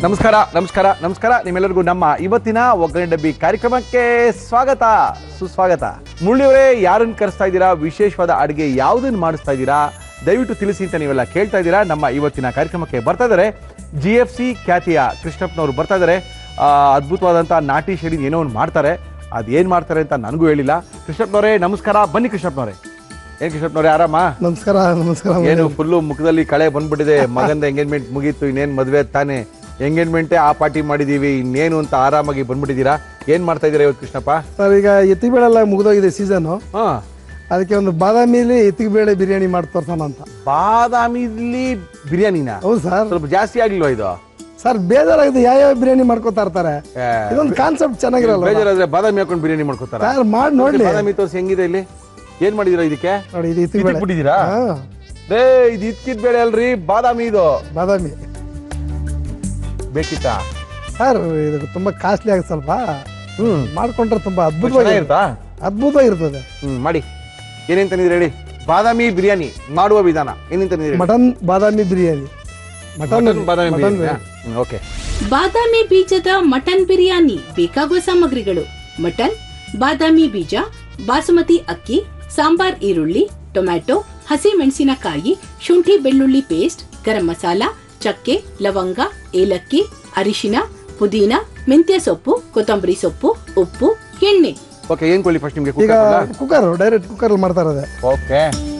ನಮಸ್ಕಾರ ನಮಸ್ಕಾರ ನಮಸ್ಕಾರ ನಿಮ್ಮೆಲ್ಲರಿಗೂ ನಮ್ಮ ಇವತ್ತಿನ ಒಗ್ಗರಣೆ ಡಬ್ಬಿ ಕಾರ್ಯಕ್ರಮಕ್ಕೆ ಸ್ವಾಗತ ಸುಸ್ವಾಗತ ಮುಳ್ಳಿಯವರೇ ಯಾರನ್ನ ಕರೆಸ್ತಾ ಇದ್ದೀರಾ ವಿಶೇಷವಾದ ಅಡುಗೆ ಯಾವುದನ್ನು ಮಾಡಿಸ್ತಾ ಇದ್ದೀರಾ ದಯವಿಟ್ಟು ತಿಳಿಸಿ ಅಂತ ನೀವೆಲ್ಲ ಕೇಳ್ತಾ ಇದ್ದೀರಾ ನಮ್ಮ ಇವತ್ತಿನ ಕಾರ್ಯಕ್ರಮಕ್ಕೆ ಬರ್ತಾ ಇದ್ದಾರೆ ಜಿ ಎಫ್ ಸಿ ಖ್ಯಾತಿಯ ಕೃಷ್ಣಪ್ಪನವರು ಬರ್ತಾ ಇದ್ದಾರೆ ಆ, ಅದ್ಭುತವಾದಂಥ ನಾಟಿ ಶೈಲಿ ಏನೋ ಒಂದು ಮಾಡ್ತಾರೆ ಅದೇನು ಮಾಡ್ತಾರೆ ಅಂತ ನನಗೂ ಹೇಳಿಲ್ಲ ಕೃಷ್ಣಪ್ಪನವರೇ ನಮಸ್ಕಾರ ಬನ್ನಿ ಕೃಷ್ಣಪ್ಪನವರೇ ಏನು ಕೃಷ್ಣಪ್ಪನವರೇ ಆರಾಮ ನಮಸ್ಕಾರ ನಮಸ್ಕಾರ ಏನು ಫುಲ್ಲು ಮುಖದಲ್ಲಿ ಕಳೆ ಬಂದ್ಬಿಟ್ಟಿದೆ ಮಗಂದ ಎಂಗೇಜ್ಮೆಂಟ್ ಮುಗೀತು ಇನ್ನೇನು ಮದುವೆ ತಾನೆ ಎಂಗೇಜ್ಮೆಂಟೇ ಆ ಪಾರ್ಟಿ ಮಾಡಿದೀವಿ ಇನ್ನೇನು ಅಂತ ಆರಾಮಾಗಿ ಬಂದ್ಬಿಟ್ಟಿದ್ದೀರಾ ಏನ್ ಮಾಡ್ತಾ ಇದ್ದೀರಾ ಇವತ್ತು ಕೃಷ್ಣಪ್ಪ ಸರ್ ಈಗ ಎತ್ತಿಬೇಳೆಲ್ಲ ಮುಗಿದೋಗಿದೆ ಸೀಸನು ಹಾ ಅದಕ್ಕೆ ಒಂದು ಬಾದಾಮಿಲಿ ಎತ್ತಿಬೇಳೆ ಬಿರಿಯಾನಿ ಮಾಡಿ ತೋರ್ಸೋಣ ಅಂತ ಬಾದಾಮಿಲಿ ಬಿರಿಯಾನಿನ ಹೌದು ಸರ್ ಸ್ವಲ್ಪ ಜಾಸ್ತಿ ಆಗ್ಲಿಲ್ವಾ ಇದು ಸರ್ ಬೇಜಾರಾಗಿದೆ ಯಾವ ಬಿರಿಯಾನಿ ಮಾಡ್ಕೋತಾ ಇರ್ತಾರೆ ಏ, ಇದೊಂದು ಕಾನ್ಸೆಪ್ಟ್ ಚೆನ್ನಾಗಿರಲ್ಲ ಬೇಜಾರಾದ್ರೆ ಬಾದಾಮಿ ಹಾಕೊಂಡು ಬಿರಿಯಾನಿ ಮಾಡ್ಕೋತಾರ ಸರ್ ಮಾಡಿ ನೋಡ್ಲಿ ಬಾದಾಮಿ ತೋರಿಸಿ ಹೆಂಗಿದೆ ಇಲ್ಲಿ ಏನ್ ಮಾಡಿದಿರಾ ಇದಕ್ಕೆ ನೋಡಿ ಇದು ಎತ್ತಿಬೇಳೆ ಬಿಟ್ಟಿದ್ದೀರಾ ಹಾ ರೇ ಇದು ಇದ್ಕಿದ್ ಬೇಳೆ ಅಲ್ರಿ ಬಾದಾಮಿ ಇದು ಬಾದಾಮಿ ಬೇಕಿತ್ತಾ ಸರ್ ಇದು ತುಂಬಾ ಕಾಸ್ಟ್ಲಿ ಆಗುತ್ತೆ ಸ್ವಲ್ಪ ಹ್ಮ್ ಮಾಡ್ಕೊಂಡ್ರೆ ತುಂಬಾ ಅದ್ಭುತವಾಗಿ ಚೆನ್ನಾಗಿರುತ್ತಾ ಅದ್ಭುತವಾಗಿರ್ತದೆ ಹ್ಮ್ ಮಾಡಿ ಏನೇನ್ ತಂದಿದ್ರಿ ಹೇಳಿ ಬಾದಾಮಿ ಬಿರಿಯಾನಿ ಮಾಡುವ ವಿಧಾನ ಏನೇನ್ ತಂದಿದ್ರಿ ಮಟನ್ ಬಾದಾಮಿ ಬಿರಿಯಾನಿ ಮಟನ್ ಮಟನ್ ಬಾದಾಮಿ ಮಟನ್ ಬಿರಿಯಾನಿ ಓಕೆ ಬಾದಾಮಿ ಬೀಜದ ಮಟನ್ ಬಿರಿಯಾನಿ ಬೇಕಾಗುವ ಸಾಮಗ್ರಿಗಳು ಮಟನ್ ಬಾದಾಮಿ ಬೀಜ ಬಾಸುಮತಿ ಅಕ್ಕಿ ಸಾಂಬಾರ್ ಈರುಳ್ಳಿ ಟೊಮ್ಯಾಟೊ ಹಸಿ ಮೆಣಸಿನಕಾಯಿ ಶುಂಠಿ ಬೆಳ್ಳುಳ್ಳಿ ಪೇಸ್ಟ್ ಗರಂ ಮಸಾಲ ಚಕ್ಕೆ ಲವಂಗ ಏಲಕ್ಕಿ ಅರಿಶಿನ ಪುದೀನ ಮೆಂತ್ಯ ಸೊಪ್ಪು ಕೊತ್ತಂಬರಿ ಸೊಪ್ಪು ಉಪ್ಪು ಎಣ್ಣೆ ಓಕೆ ಏನ್ ಕೊಡ್ಲಿ ಫಸ್ಟ್ ನಿಮ್ಗೆ ಈಗ ಕುಕ್ಕರ್ ಡೈರೆಕ್ಟ್ ಕುಕ್ಕರ್ ಮಾಡ್ತಾ ಇರೋದೆ ಓಕೆ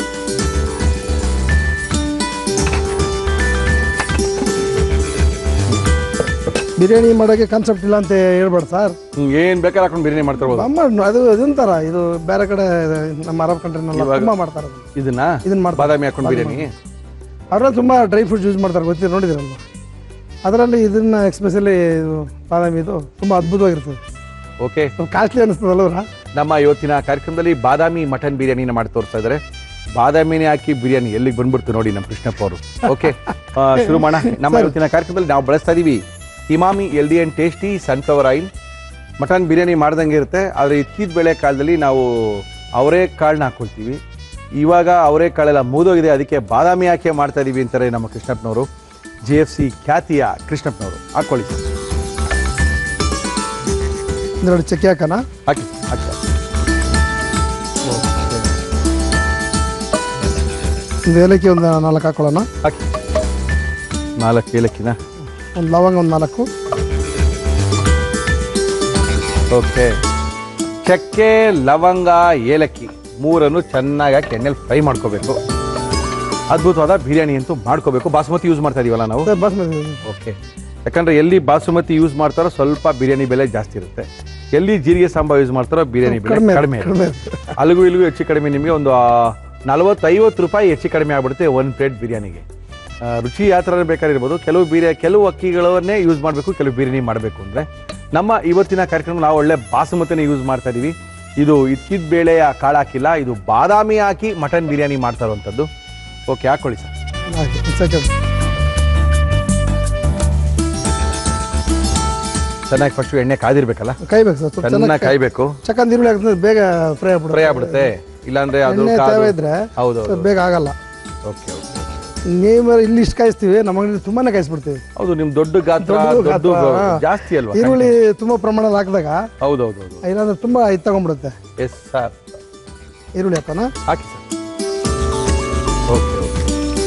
ಬಿರಿಯಾನಿ ಮಾಡೋಕೆ ಕಾನ್ಸೆಪ್ಟ್ ಇಲ್ಲ ಅಂತ ಹೇಳ್ಬೇಡ ಸರ್ ಏನ್ ಬೇಕಾದ್ರೆ ಹಾಕೊಂಡು ಬಿರಿಯಾನಿ ಮಾಡ್ತಿರ್ಬೋದು ನಮ್ಮ ಅದು ಇದೊಂಥರ ಇದು ಬೇರೆ ಕಡೆ ನಮ್ಮ ಅರಬ್ ಕಂಟ್ರಿನೆಲ್ಲ ಇವಾಗ- ತುಂಬಾ ಮಾಡ್ತಾರೆ ಅದನ್ನ. ಇದನ್ನ ಇದನ್ನ ಮಾಡ್ತಾರೆ ಬಾದಾಮಿ ಹಾಕೊಂಡು ಬಿರಿಯಾನಿ ಅವರಲ್ಲಿ ತುಂಬಾ ಡ್ರೈ ಫ್ರೂಟ್ಸ್ ಯೂಸ್ ಮಾಡ್ತಾರೆ ಗೊತ್ತಿರ ನೋಡಿದಿರಲ್ವ ಅದರಲ್ಲಿ ಇದನ್ನ ಎಕ್ಸ್ಪೆಷಲಿ ಇದು ಬಾದಾಮಿ ಇದು ತುಂಬಾ ಅದ್ಭುತವಾಗಿರ್ತದೆ ಓಕೆ ಸ್ವಲ್ಪ ಕಾಸ್ಟ್ಲಿ ಅನಿಸ್ತದಲ್ವರ ನಮ್ಮ ಇವತ್ತಿನ ಕಾರ್ಯಕ್ರಮದಲ್ಲಿ ಬಾದಾಮಿ ಮಟನ್ ಬಿರಿಯಾನಿನ ಮಾಡಿ ತೋರಿಸ್ತಾ ಇದ್ದಾರೆ ಬಾದಾಮಿನೇ ಹಾಕಿ ಬಿರಿಯಾನಿ ಎಲ್ಲಿಗೆ ಬಂದ್ಬಿಡ್ತು ನೋಡಿ ನಮ್ಮ ಕೃಷ್ಣಪ್ಪ ಅವರು ಓಕೆ ಶುರು ಮಾಡೋಣ ನಮ್ಮ ಇವತ್ತಿನ ಕಾರ್ಯಕ್ರಮದಲ್ಲಿ ನಾವು ಬಳಸ್ತಾ ಇದೀವಿ Emami healthy and tasty sunflower oil mutton biryani ಮಾಡ್ದಂಗೆ ಇರುತ್ತೆ ಆದರೆ ಇತ್ತಿದ ಬೆಳೆ ಕಾಲದಲ್ಲಿ ನಾವು ಅವರೇ ಕಾಳನ್ನ ಹಾಕೊಳ್ತೀವಿ ಇವಾಗ ಅವರೇ ಕಾಳೆಲ್ಲ ಮುಗಿದೋಗಿದೆ ಅದಕ್ಕೆ ಬಾದಾಮಿ ಹಾಕಿ ಮಾಡ್ತಾ ಇದೀವಿ ಅಂತಾರೆ ನಮ್ಮ ಕೃಷ್ಣಪ್ಪನವರು ಜೆ ಎಫ್ ಸಿ ಖ್ಯಾತಿಯ ಕೃಷ್ಣಪ್ಪನವರು ಹಾಕೊಳ್ಳಿ ಸರ್ ಒಂದೆರಡು ಚಕ್ಕೆ ಹಾಕೋಣ ಹಾಕಿ ಹಾಕಿ ಒಂದು ಏಲಕ್ಕಿ ಒಂದು ನಾಲ್ಕು ಹಾಕೊಳ್ಳೋಣ ಹಾಕಿ ನಾಲ್ಕು ಏಲಕ್ಕಿನ ಒಂದು ಲವಂಗ ಒಂದು ನಾಲ್ಕು ಓಕೆ ಚಕ್ಕೆ ಲವಂಗ ಏಲಕ್ಕಿ ಮೂರನ್ನು ಚೆನ್ನಾಗಿ ಹಾಕಿ ಎಣ್ಣೆಲಿ ಫ್ರೈ ಮಾಡ್ಕೋಬೇಕು ಅದ್ಭುತವಾದ ಬಿರಿಯಾನಿ ಅಂತೂ ಮಾಡ್ಕೋಬೇಕು ಬಾಸುಮತಿ ಯೂಸ್ ಮಾಡ್ತಾ ಇದೀವಲ್ಲ ನಾವು ಸರ್ ಬಾಸ್ಮತಿ ಓಕೆ ಯಾಕಂದ್ರೆ ಎಲ್ಲಿ ಬಾಸುಮತಿ ಯೂಸ್ ಮಾಡ್ತಾರೋ ಸ್ವಲ್ಪ ಬಿರಿಯಾನಿ ಬೆಲೆ ಜಾಸ್ತಿ ಇರುತ್ತೆ ಎಲ್ಲಿ ಜೀರಿಗೆ ಸಾಂಬಾರ್ ಯೂಸ್ ಮಾಡ್ತಾರೋ ಬಿರಿಯಾನಿ ಬೆಲೆ ಕಡಿಮೆ ಕಡಿಮೆ ಕಡಿಮೆ ಇರುತ್ತೆ ಅಲ್ಲಿಗೂ ಇಲ್ಲಿಗೂ ಹೆಚ್ಚು ಕಡಿಮೆ ನಿಮಗೆ ಒಂದು ನಲವತ್ತೈವತ್ತು ರೂಪಾಯಿ ಹೆಚ್ಚು ಕಡಿಮೆ ಆಗ್ಬಿಡುತ್ತೆ ಒಂದು ಪ್ಲೇಟ್ ಬಿರಿಯಾನಿಗೆ ಆ, ರುಚಿ ಯಾವ ಥರ ಬೇಕಾದ್ರೆ ಇರ್ಬೋದು ಕೆಲವು ಬಿರಿಯಾ ಕೆಲವು ಅಕ್ಕಿಗಳನ್ನೇ ಯೂಸ್ ಮಾಡಬೇಕು ಕೆಲವು ಬಿರಿಯಾನಿ ಮಾಡಬೇಕು ಅಂದರೆ ನಮ್ಮ ಇವತ್ತಿನ ಕಾರ್ಯಕ್ರಮ ನಾವು ಒಳ್ಳೆ ಬಾಸುಮತಿನ ಯೂಸ್ ಮಾಡ್ತಾ ಇದೀವಿ ಇದು ಇಕ್ಕಿದ ಬೇಳೆಯ ಕಾಳು ಹಾಕಿಲ್ಲ ಇದು ಬಾದಾಮಿ ಹಾಕಿ ಮಟನ್ ಬಿರಿಯಾನಿ ಮಾಡ್ತಾ ಇರುವಂಥದ್ದು ಓಕೆ ಹಾಕೊಳ್ಳಿ ಸರ್ ಹಾಕಿ ಒಂದು ಸೆಕೆಂಡ್ ಚೆನ್ನಾಗಿ ಫಸ್ಟ್ ಎಣ್ಣೆ ಕಾದಿರ್ಬೇಕಲ್ಲ ಕಾಯ್ಬೇಕು ಸರ್ ಸ್ವಲ್ಪ ಚೆನ್ನಾಗಿ ಚೆನ್ನಾಗಿ ಕಾಯ್ಬೇಕು ಚಕ್ಕಂದ ಈರುಳ್ಳಿ ಹಾಕಿದ್ರೆ ಬೇಗ ಫ್ರೈ ಆಗ್ಬಿಡುತ್ತೆ ಫ್ರೈ ಆಗ್ಬಿಡುತ್ತೆ ಇಲ್ಲಾಂದ್ರೆ ಅದು ಎಣ್ಣೆ ಕಾದು- ತೇವ ಇದ್ರೆ ಹೌದು ಸ್ವಲ್ಪ ಬೇಗ ಆಗಲ್ಲ ಓಕೆ ಓಕೆ ನೀವು ಇಲ್ಲಿ ಇಷ್ಟು ಕಾಯಿಸ್ತೀವಿ ನಮ್ಮ ಅಂಗಡಿ ತುಂಬಾನೇ ಕಾಯಿಸ್ಬಿಡ್ತೀವಿ ಹೌದು ನಿಮ್ ದೊಡ್ಡ ಗಾತ್ರ ದೊಡ್ಡ ದೊಡ್ಡ ಗಾತ್ರ, ಹಾ. ಜಾಸ್ತಿ ಅಲ್ವಾ ಈರುಳ್ಳಿ ತುಂಬಾ ಪ್ರಮಾಣದಲ್ಲಿ ಹಾಕಿದಾಗ ಹೌದು ಹೌದು ಹೌದು ಇಲ್ಲಾಂದ್ರೆ ತುಂಬಾ ಇದು ತಗೊಂಡ್ಬಿಡುತ್ತೆ ಎಸ್ ಸರ್ ಈರುಳ್ಳಿ ಹಾಕೋಣ ಹಾಕಿ ಸರ್ ಓಕೆ ಓಕೆ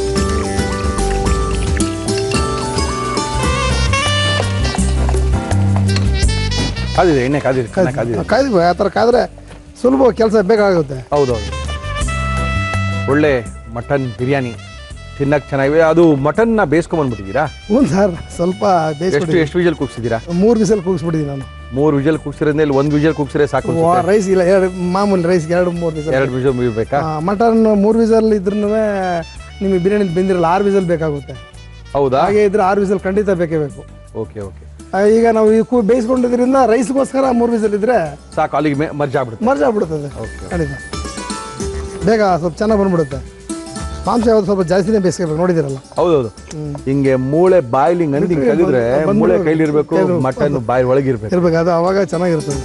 ಕಾದಿದೆ ಎಣ್ಣೆ ಕಾದಿದೆ ಚೆನ್ನಾಗಿ ಕಾದಿದೆ ಕಾಯ್ದು ಆ ಥರ ಕಾದ್ರೆ ಸುಲಭ ಕೆಲಸ ಬೇಗ ಆಗುತ್ತೆ ಹೌದು ಹೌದು ಒಳ್ಳೆ ಮಟನ್ ಬಿರಿಯಾನಿ ತಿನ್ನಕ್ ಚೆನ್ನಾಗಿದೆ ಅದು ಮಟನ್ನ ಬೇಯಿಸ್ಕೊಂಡ್ ಬಂದ್ಬಿಟ್ಟಿದ್ದೀರಾ ಹ್ಞೂ ಸರ್ ಸ್ವಲ್ಪ ಎಷ್ಟು ಬೇಯಿಸ್ಬಿಡಿ ಎಷ್ಟು ವಿಜಲ್ ಕೂಗ್ಸಿದ್ದೀರಾ ಮೂರು ಬಿಸಲ್ ಕೂಗಿಸ್ಬಿಟ್ಟಿದ್ದೀನಿ ನಾನು ಮೂರು ವಿಜಲ್ ಕೂಗ್ಸಿರೋದ್ರಲ್ಲಿ ಇಲ್ಲಿ ಒಂದು ವಿಜಲ್ ಕೂಗ್ಸಿದ್ರೆ ಸಾಕು ಅನ್ಸುತ್ತೆ. ರೈಸ್ ಇಲ್ಲ ಎರಡು ಮಾಮೂಲಿ ರೈಸ್ ಎರಡು ಮೂರು ಬಿಸಲ್ ಎರಡು ವಿಜಲ್ ಮುಗಿಬೇಕಾ ಮಟನ್ ಮೂರು ವಿಸಲ್ ಇದ್ರೂ ನಿಮಗೆ ಬಿರಿಯಾನಿ ಬೆಂದಿರಲ್ಲ ಆರು ವಿಸಲ್ ಬೇಕಾಗುತ್ತೆ ಹೌದಾ ಹಾಗೆ ಇದ್ರೆ ಆರು ವಿಸಲ್ ಖಂಡಿತ ಬೇಕೇ ಬೇಕು ಓಕೆ ಓಕೆ ಆ, ಈಗ ನಾವು ಈ ಕೂ ಬೇಯಿಸ್ಕೊಂಡಿದ್ರಿಂದ ರೈಸ್ಗೋಸ್ಕರ ಮೂರು ವಿಸಲ್ ಇದ್ರೆ ಸಾಕು ಅಲ್ಲಿಗೆ ಮರ್ಜ್ ಆಗ್ಬಿಡುತ್ತೆ ಮರ್ಜ್ ಆಗ್ಬಿಡುತ್ತದೆ ಓಕೆ ಖಂಡಿತ ಬೇಗ ಸ್ವಲ್ಪ ಚೆನ್ನಾಗಿ ಬಂದ್ಬಿಡುತ್ತೆ ಮಾಂಸ ಯಾವ್ದು ಸ್ವಲ್ಪ ಜಾಸ್ತಿನೇ ಬೇಯಿಸ್ಕೋಬೇಕು ನೋಡಿದಿರಲ್ಲ ಹೌದೌದು ಹಿಂಗೆ ಮೂಳೆ ಬಾಯಿಲಿ ಹಿಂಗ್ ಅಂದಿ ಹಿಂಗ್ ತೆಗೆದ್ರೆ ಬಂದ್ಬಿಡು. ಮೂಳೆ ಕೈಲಿರ್ಬೇಕು ಕೈಲಿ ಮಟನ್ ಬಾಯಿ ಒಳಗಿರ್ಬೇಕು ಇರ್ಬೇಕು ಅದು ಅವಾಗ ಚೆನ್ನಾಗಿರ್ತದೆ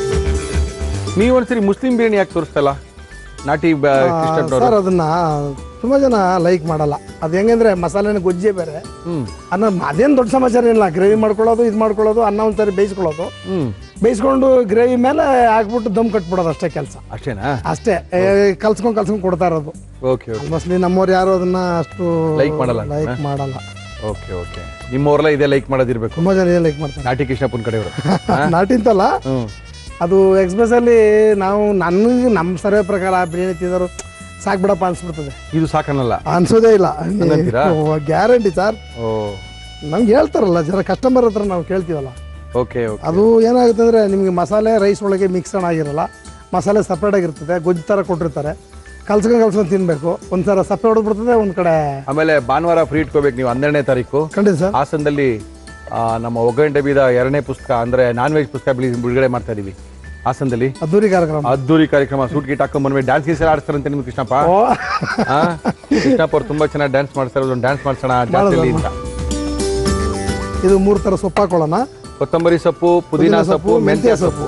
ನೀವೊಂದ್ಸರಿ ಮುಸ್ಲಿಂ ಬಿರಿಯಾನಿ ಯಾಕೆ ತೋರಿಸ್ತಲ್ಲ ನಾಟಿ ಬ- ಕೃಷ್ಣ ಸರ್ ಅದನ್ನ ತುಂಬ ಜನ ಲೈಕ್ ಮಾಡಲ್ಲ ಅದು ಹೆಂಗಂದ್ರೆ ಮಸಾಲೆನ ಗೊಜ್ಜೆ ಬೇರೆ ಹ್ಮ್ ಅನ್ನ ಅದೇನು ದೊಡ್ಡ ಸಮಾಚಾರ ಇಲ್ಲ ಗ್ರೇವಿ ಮಾಡ್ಕೊಳ್ಳೋದು ಇದು ಮಾಡ್ಕೊಳ್ಳೋದು ಅನ್ನ ಒಂದ್ಸರಿ ಬೇಯಿಸ್ಕೊಳ್ಳೋದು ಹ್ಮ್ ಬೇಯಿಸ್ಕೊಂಡು ಗ್ರೇವಿ ಮೇಲೆ ಹಾಕ್ಬಿಟ್ಟು ದಮ್ ಕಟ್ಬಿಡೋದು ಅಷ್ಟೇ ಕೆಲಸ ಅಷ್ಟೇನಾ ಅಷ್ಟೇ ಏ, ಕಲ್ಸ್ಕೊಂಡ್ ಕಲ್ಸ್ಕೊಂಡ್ ಕೊಡ್ತಾ ಇರೋದು ಓಕೆ ಓಕೆ ಮೋಸ್ಟ್ಲಿ ನಮ್ಮವ್ರು ಯಾರು ಅದನ್ನ ಅಷ್ಟು Like ಮಾಡಲ್ಲ ಲೈಕ್ ಮಾಡಲ್ಲ ಓಕೆ ಓಕೆ ನಿಮ್ಮವ್ರೆಲ್ಲ ಇದೇ ಲೈಕ್ ಮಾಡೋದಿರ್ಬೇಕು ತುಂಬಾ ಜನ ಲೈಕ್ ಮಾಡ್ತಾರೆ ನಾಟಿ ಕೃಷ್ಣಪ್ಪನ ಕಡೆಯವರು ನಾಟಿಂತಲ್ಲ ಹ್ಮ್ ಅದು ಎಕ್ಸ್ಪ್ರೆಸ್ಸಲ್ಲಿ ನಾವು ನನಗೆ ನಮ್ಮ ಸರ್ವೆ ಪ್ರಕಾರ ಬಿರಿಯಾನಿ ತಿಂದರು ಸಾಕು ಬಿಡಪ್ಪ ಅನ್ಸ್ಬಿಡ್ತದೆ ಇದು ಸಾಕನ್ನಲ್ಲ ಅನ್ಸೋದೇ ಇಲ್ಲ ಹಂಗಂತೀರಾ? ಗ್ಯಾರಂಟಿ ಸರ್ ಓ ನಮ್ಗೆ ಹೇಳ್ತಾರಲ್ಲ ಜನ ಕಸ್ಟಮರ್ ಹತ್ರ ನಾವು ಕೇಳ್ತೀವಲ್ಲ ಓಕೆ ಓಕೆ ಅದು ಏನಾಗುತ್ತೆ ಅಂದರೆ ನಿಮಗೆ ಮಸಾಲೆ ರೈಸ್ ಒಳಗೆ ಮಿಕ್ಸൺ ಆಗಿರಲ್ಲ ಮಸಾಲೆ ಸಪ್ರೇಟ್ ಆಗಿರ್ತದೆ ಗೊಜ್ಜು ಥರ ಕೊಟ್ಟಿರ್ತಾರೆ ಕಲ್ಸ್ಕೊಂಡು ಕಲ್ಸ್ಕೊಂಡು ತಿನ್ನಬೇಕು ಒಂದು ಥರ ಸಪ್ಪೆ ಹೊಡೆದ್ಬಿಡ್ತದೆ ಒಂದು ಕಡೆ ಆಮೇಲೆ ಭಾನುವಾರ ಫ್ರೀ ಇಟ್ಕೋಬೇಕು ನೀವು ಹನ್ನೆರಡನೇ ತಾರೀಕು ಖಂಡಿತ ಸರ್ ಹಾಸನದಲ್ಲಿ ಆ, ನಮ್ಮ ಒಗ್ಗಂಟೆ ಬೀದ ಎರಡನೇ ಪುಸ್ತಕ ಅಂದ್ರೆ ನಾನ್ ವೆಜ್ ಪುಸ್ತಕ ಬಿಳಿ ಬಿಡುಗಡೆ ಮಾಡ್ತಾ ಇದೀವಿ ಹಾಸನದಲ್ಲಿ ಅದ್ದೂರಿ ಕಾರ್ಯಕ್ರಮ ಅದ್ದೂರಿ ಕಾರ್ಯಕ್ರಮ ಸೂಟ್ ಗೀಟ್ ಹಾಕೊಂಡ್ ಬಂದ್ಮೇಲೆ ಡ್ಯಾನ್ಸ್ ಗೀಸ್ ಎಲ್ಲ ಆಡ್ತಾರಂತೆ ನಿಮ್ಗೆ ಕೃಷ್ಣಪ್ಪ ಓ ಆ? ಕೃಷ್ಣಪ್ಪ ಅವ್ರು ತುಂಬಾ ಚೆನ್ನಾಗಿ ಡ್ಯಾನ್ಸ್ ಮಾಡ್ತಾರೆ ಒಂದು ಡ್ಯಾನ್ಸ್ ಮಾಡ್ಸೋಣ ಜಾತ್ರೆಯಲ್ಲಿ ಅಂತ ಇದು ಮೂರು ಥರ ಸೊಪ್ಪು ಹಾಕೊಳ್ಳೋಣ ಕೊತ್ತಂಬರಿ ಸೊಪ್ಪು ಪುದೀನ ಸೊಪ್ಪು ಮೆಂತ್ಯ ಸೊಪ್ಪು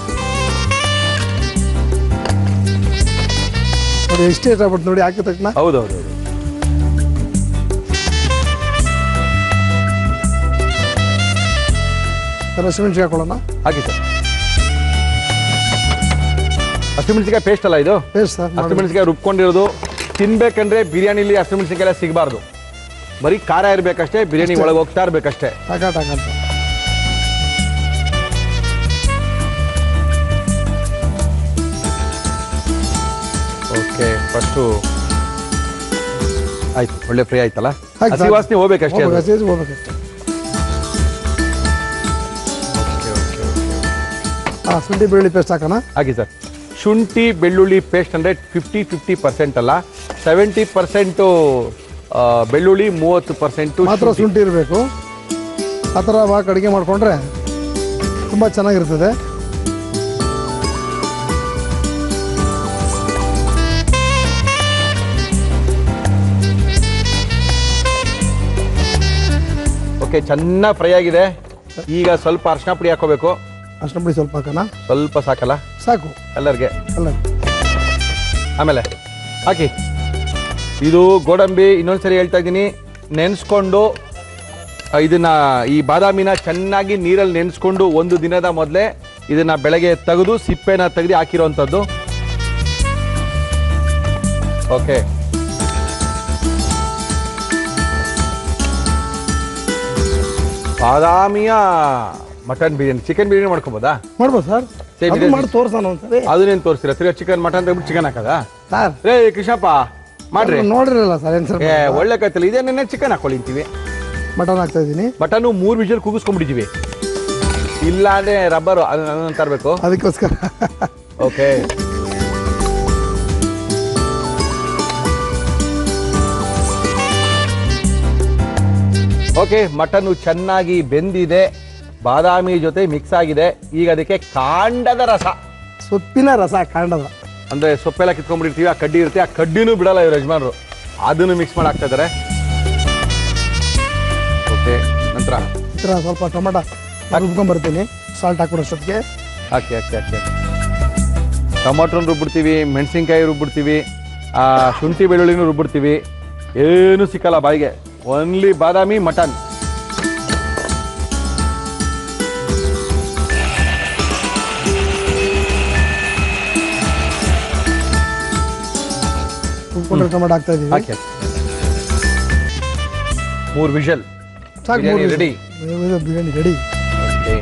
ನೋಡಿ ಎಷ್ಟು ಇಷ್ಟ ಆಗ್ಬಿಟ್ಟು ನೋಡಿ ಹಾಕಿದ ತಕ್ಷಣ ಹೌದೌದು ಹಸಿಮೆಣಸಿಗೆ ಹಾಕೊಳ್ಳೋಣ ಹಾಕಿ ಸರ್ ಹಸಿಮೆಣಸಿಕಾಯಿ ಪೇಸ್ಟ್ ಅಲ್ಲ ಇದು ಬೇಸ್ ಸರ್ ಹಸಿಮೆಣಸಿಕಾಯಿ ರುಬ್ಕೊಂಡಿರೋದು ತಿನ್ಬೇಕಂದ್ರೆ ಬಿರಿಯಾನಿಲಿ ಹಸಿಮೆಣಸಿಕಾಯಿ ಎಲ್ಲ ಸಿಗಬಾರ್ದು ಬರೀ ಖಾರ ಇರ್ಬೇಕಷ್ಟೇ ಬಿರಿಯಾನಿ ಒಳಗೆ ಹೋಗ್ತಾ ಇರ್ಬೇಕಷ್ಟೇ ಟಾಕ ಟಾಕ ಅಂತ ಓಕೆ ಫಸ್ಟು ಆಯ್ತು ಒಳ್ಳೆ ಫ್ರೈ ಆಯ್ತಲ್ಲ ಆಯ್ತು, ಹಸಿ ಆಯ್ತು. ವಾಸನೆ ಹೋಗ್ಬೇಕಷ್ಟೇ ಅದು. ಹೋಗ್ಬೇಕು, ಹಸಿ ಹೋಗ್ಬೇಕಷ್ಟೇ ಓಕೆ, ಓಕೆ, ಓಕೆ. ಹಾಂ ಶುಂಠಿ ಬೆಳ್ಳುಳ್ಳಿ ಪೇಸ್ಟ್ ಹಾಕೋಣ ಹಾಗೆ ಸರ್ ಶುಂಠಿ ಬೆಳ್ಳುಳ್ಳಿ ಪೇಸ್ಟ್ ಅಂದರೆ ಫಿಫ್ಟಿ ಫಿಫ್ಟಿ ಪರ್ಸೆಂಟ್ ಅಲ್ಲ ಸೆವೆಂಟಿ ಪರ್ಸೆಂಟು ಬೆಳ್ಳುಳ್ಳಿ ಮೂವತ್ತು ಪರ್ಸೆಂಟು ಮಾತ್ರ ಶುಂಠಿ ಇರಬೇಕು ಆ ಥರ ಹಾಕಿ ಅಡುಗೆ ಮಾಡಿಕೊಂಡ್ರೆ ತುಂಬ ಚೆನ್ನಾಗಿರ್ತದೆ ಓಕೆ ಚೆನ್ನಾಗಿ ಫ್ರೈ ಆಗಿದೆ ಈಗ ಸ್ವಲ್ಪ ಅರ್ಶಿನ ಪುಡಿ ಹಾಕೋಬೇಕು ಅರ್ಶಿನ ಪುಡಿ ಸ್ವಲ್ಪ ಹಾಕೋಣ ಸ್ವಲ್ಪ ಸಾಕಲ್ಲ ಸಾಕು ಎಲ್ಲರಿಗೆ ಅಲ್ಲ ಆಮೇಲೆ ಹಾಕಿ ಇದು ಗೋಡಂಬಿ ಇನ್ನೊಂದ್ಸರಿ ಹೇಳ್ತಾ ಇದ್ದೀನಿ ನೆನೆಸ್ಕೊಂಡು ಆ, ಇದನ್ನ ಈ ಬಾದಾಮಿನ ಚೆನ್ನಾಗಿ ನೀರಲ್ಲಿ ನೆನೆಸ್ಕೊಂಡು ಒಂದು ದಿನದ ಮೊದಲೇ ಇದನ್ನ ಬೆಳಗ್ಗೆ ತೆಗೆದು ಸಿಪ್ಪೆನ ತೆಗೆದು ಹಾಕಿರೋವಂಥದ್ದು ಓಕೆ ಬಾದಾಮಿಯ ಮಟನ್ ಬಿರಿಯಾನಿ ಚಿಕನ್ ಬಿರಿಯಾನಿ ಮಾಡ್ಕೊಬೋದಾ ಮಾಡ್ಬೋದು ಸರ್ ಸರಿ, ಅದು ಇದೆ. ಮಾಡಿ ತೋರ್ಸೋಣ ಒಂದ್ಸರಿ ಅದನ್ನೇನು ತೋರಿಸ್ತೀರಾ ತಿರ್ಗಾ ಚಿಕನ್ ಮಟನ್ ತೆಗೆದ್ಬಿಟ್ಟು ಚಿಕನ್ ಹಾಕದಾ ಸರ್ ರೇ ಕೃಷ್ಣಪ್ಪ ಮಾಡ್ರಿ ನೋಡಿರಲ್ಲ ಸರ್ ಏನು ಸರ್ ಏ ಒಳ್ಳೆ ಕತ್ತಲ್ಲ ಇದೇ ನೆನ್ನೆ ಚಿಕನ್ ಹಾಕೊಳಿಂತೀವಿ ಮಟನ್ ಹಾಕ್ತಾ ಇದ್ದೀನಿ ಮಟನ್ನು ಮೂರು ವಿಷಲ್ ಕೂಗಿಸ್ಕೊಂಡ್ಬಿಟ್ಟಿದ್ದೀವಿ ಇಲ್ಲ ಅಂದ್ರೆ ರಬ್ಬರು ಅದನ್ನ ತರಬೇಕು ಅದಕ್ಕೋಸ್ಕರ ಓಕೆ ಓಕೆ ಮಟನ್ನು ಚೆನ್ನಾಗಿ ಬೆಂದಿದೆ ಬಾದಾಮಿ ಜೊತೆ ಮಿಕ್ಸ್ ಆಗಿದೆ ಈಗ ಅದಕ್ಕೆ ಕಾಂಡದ ರಸ ಸೊಪ್ಪಿನ ರಸ ಕಾಂಡದ ಅಂದ್ರೆ ಸೊಪ್ಪೆಲ್ಲ ಕಿತ್ಕೊಂಡ್ಬಿಟ್ಟಿರ್ತೀವಿ ಆ ಕಡ್ಡಿ ಇರುತ್ತೆ ಆ ಕಡ್ಡಿನೂ ಬಿಡಲ್ಲ ಇವ್ರ ಯಜಮಾನರು ಅದನ್ನು ಮಿಕ್ಸ್ ಮಾಡಿ ಹಾಕ್ತಾ ಇದ್ದಾರೆ ಓಕೆ ನಂತರ ಈ ಥರ ಸ್ವಲ್ಪ ಟೊಮೆಟೊ ರುಬ್ಕೊಂಬರ್ತೀನಿ ಸಾಲ್ಟ್ ಹಾಕ್ಬಿಡೋಷ್ಟೊತ್ತಿಗೆ ಹಾಕಿ ಹಾಕಿ ಹಾಕಿ ಟೊಮಾಟೊನ ರುಬ್ಬಿಡ್ತೀವಿ ಮೆಣಸಿನ್ಕಾಯಿ ರುಬ್ಬಿಡ್ತೀವಿ ಆ, ಶುಂಠಿ ಬೆಳ್ಳುಳ್ಳಿನೂ ರುಬ್ಬಿಡ್ತೀವಿ ಏನು ಸಿಕ್ಕಲ್ಲ ಬಾಯಿಗೆ ಓನ್ಲಿ ಬಾದಾಮಿ ಮಟನ್ ರುಬ್ಕೊಂಡ್ರೆ ಟೊಮೆಟೊ ಹಾಕ್ತಾ ಇದ್ದೀವಿ ಹಾಕಿ ಹಾಕಿ ಮೂರು ವಿಷಲ್ ಸಾಕು ಬಿರಿಯಾನಿ ಮೂರು ರೆಡಿ ಇದು ಬಿರಿಯಾನಿ ರೆಡಿ ಓಕೆ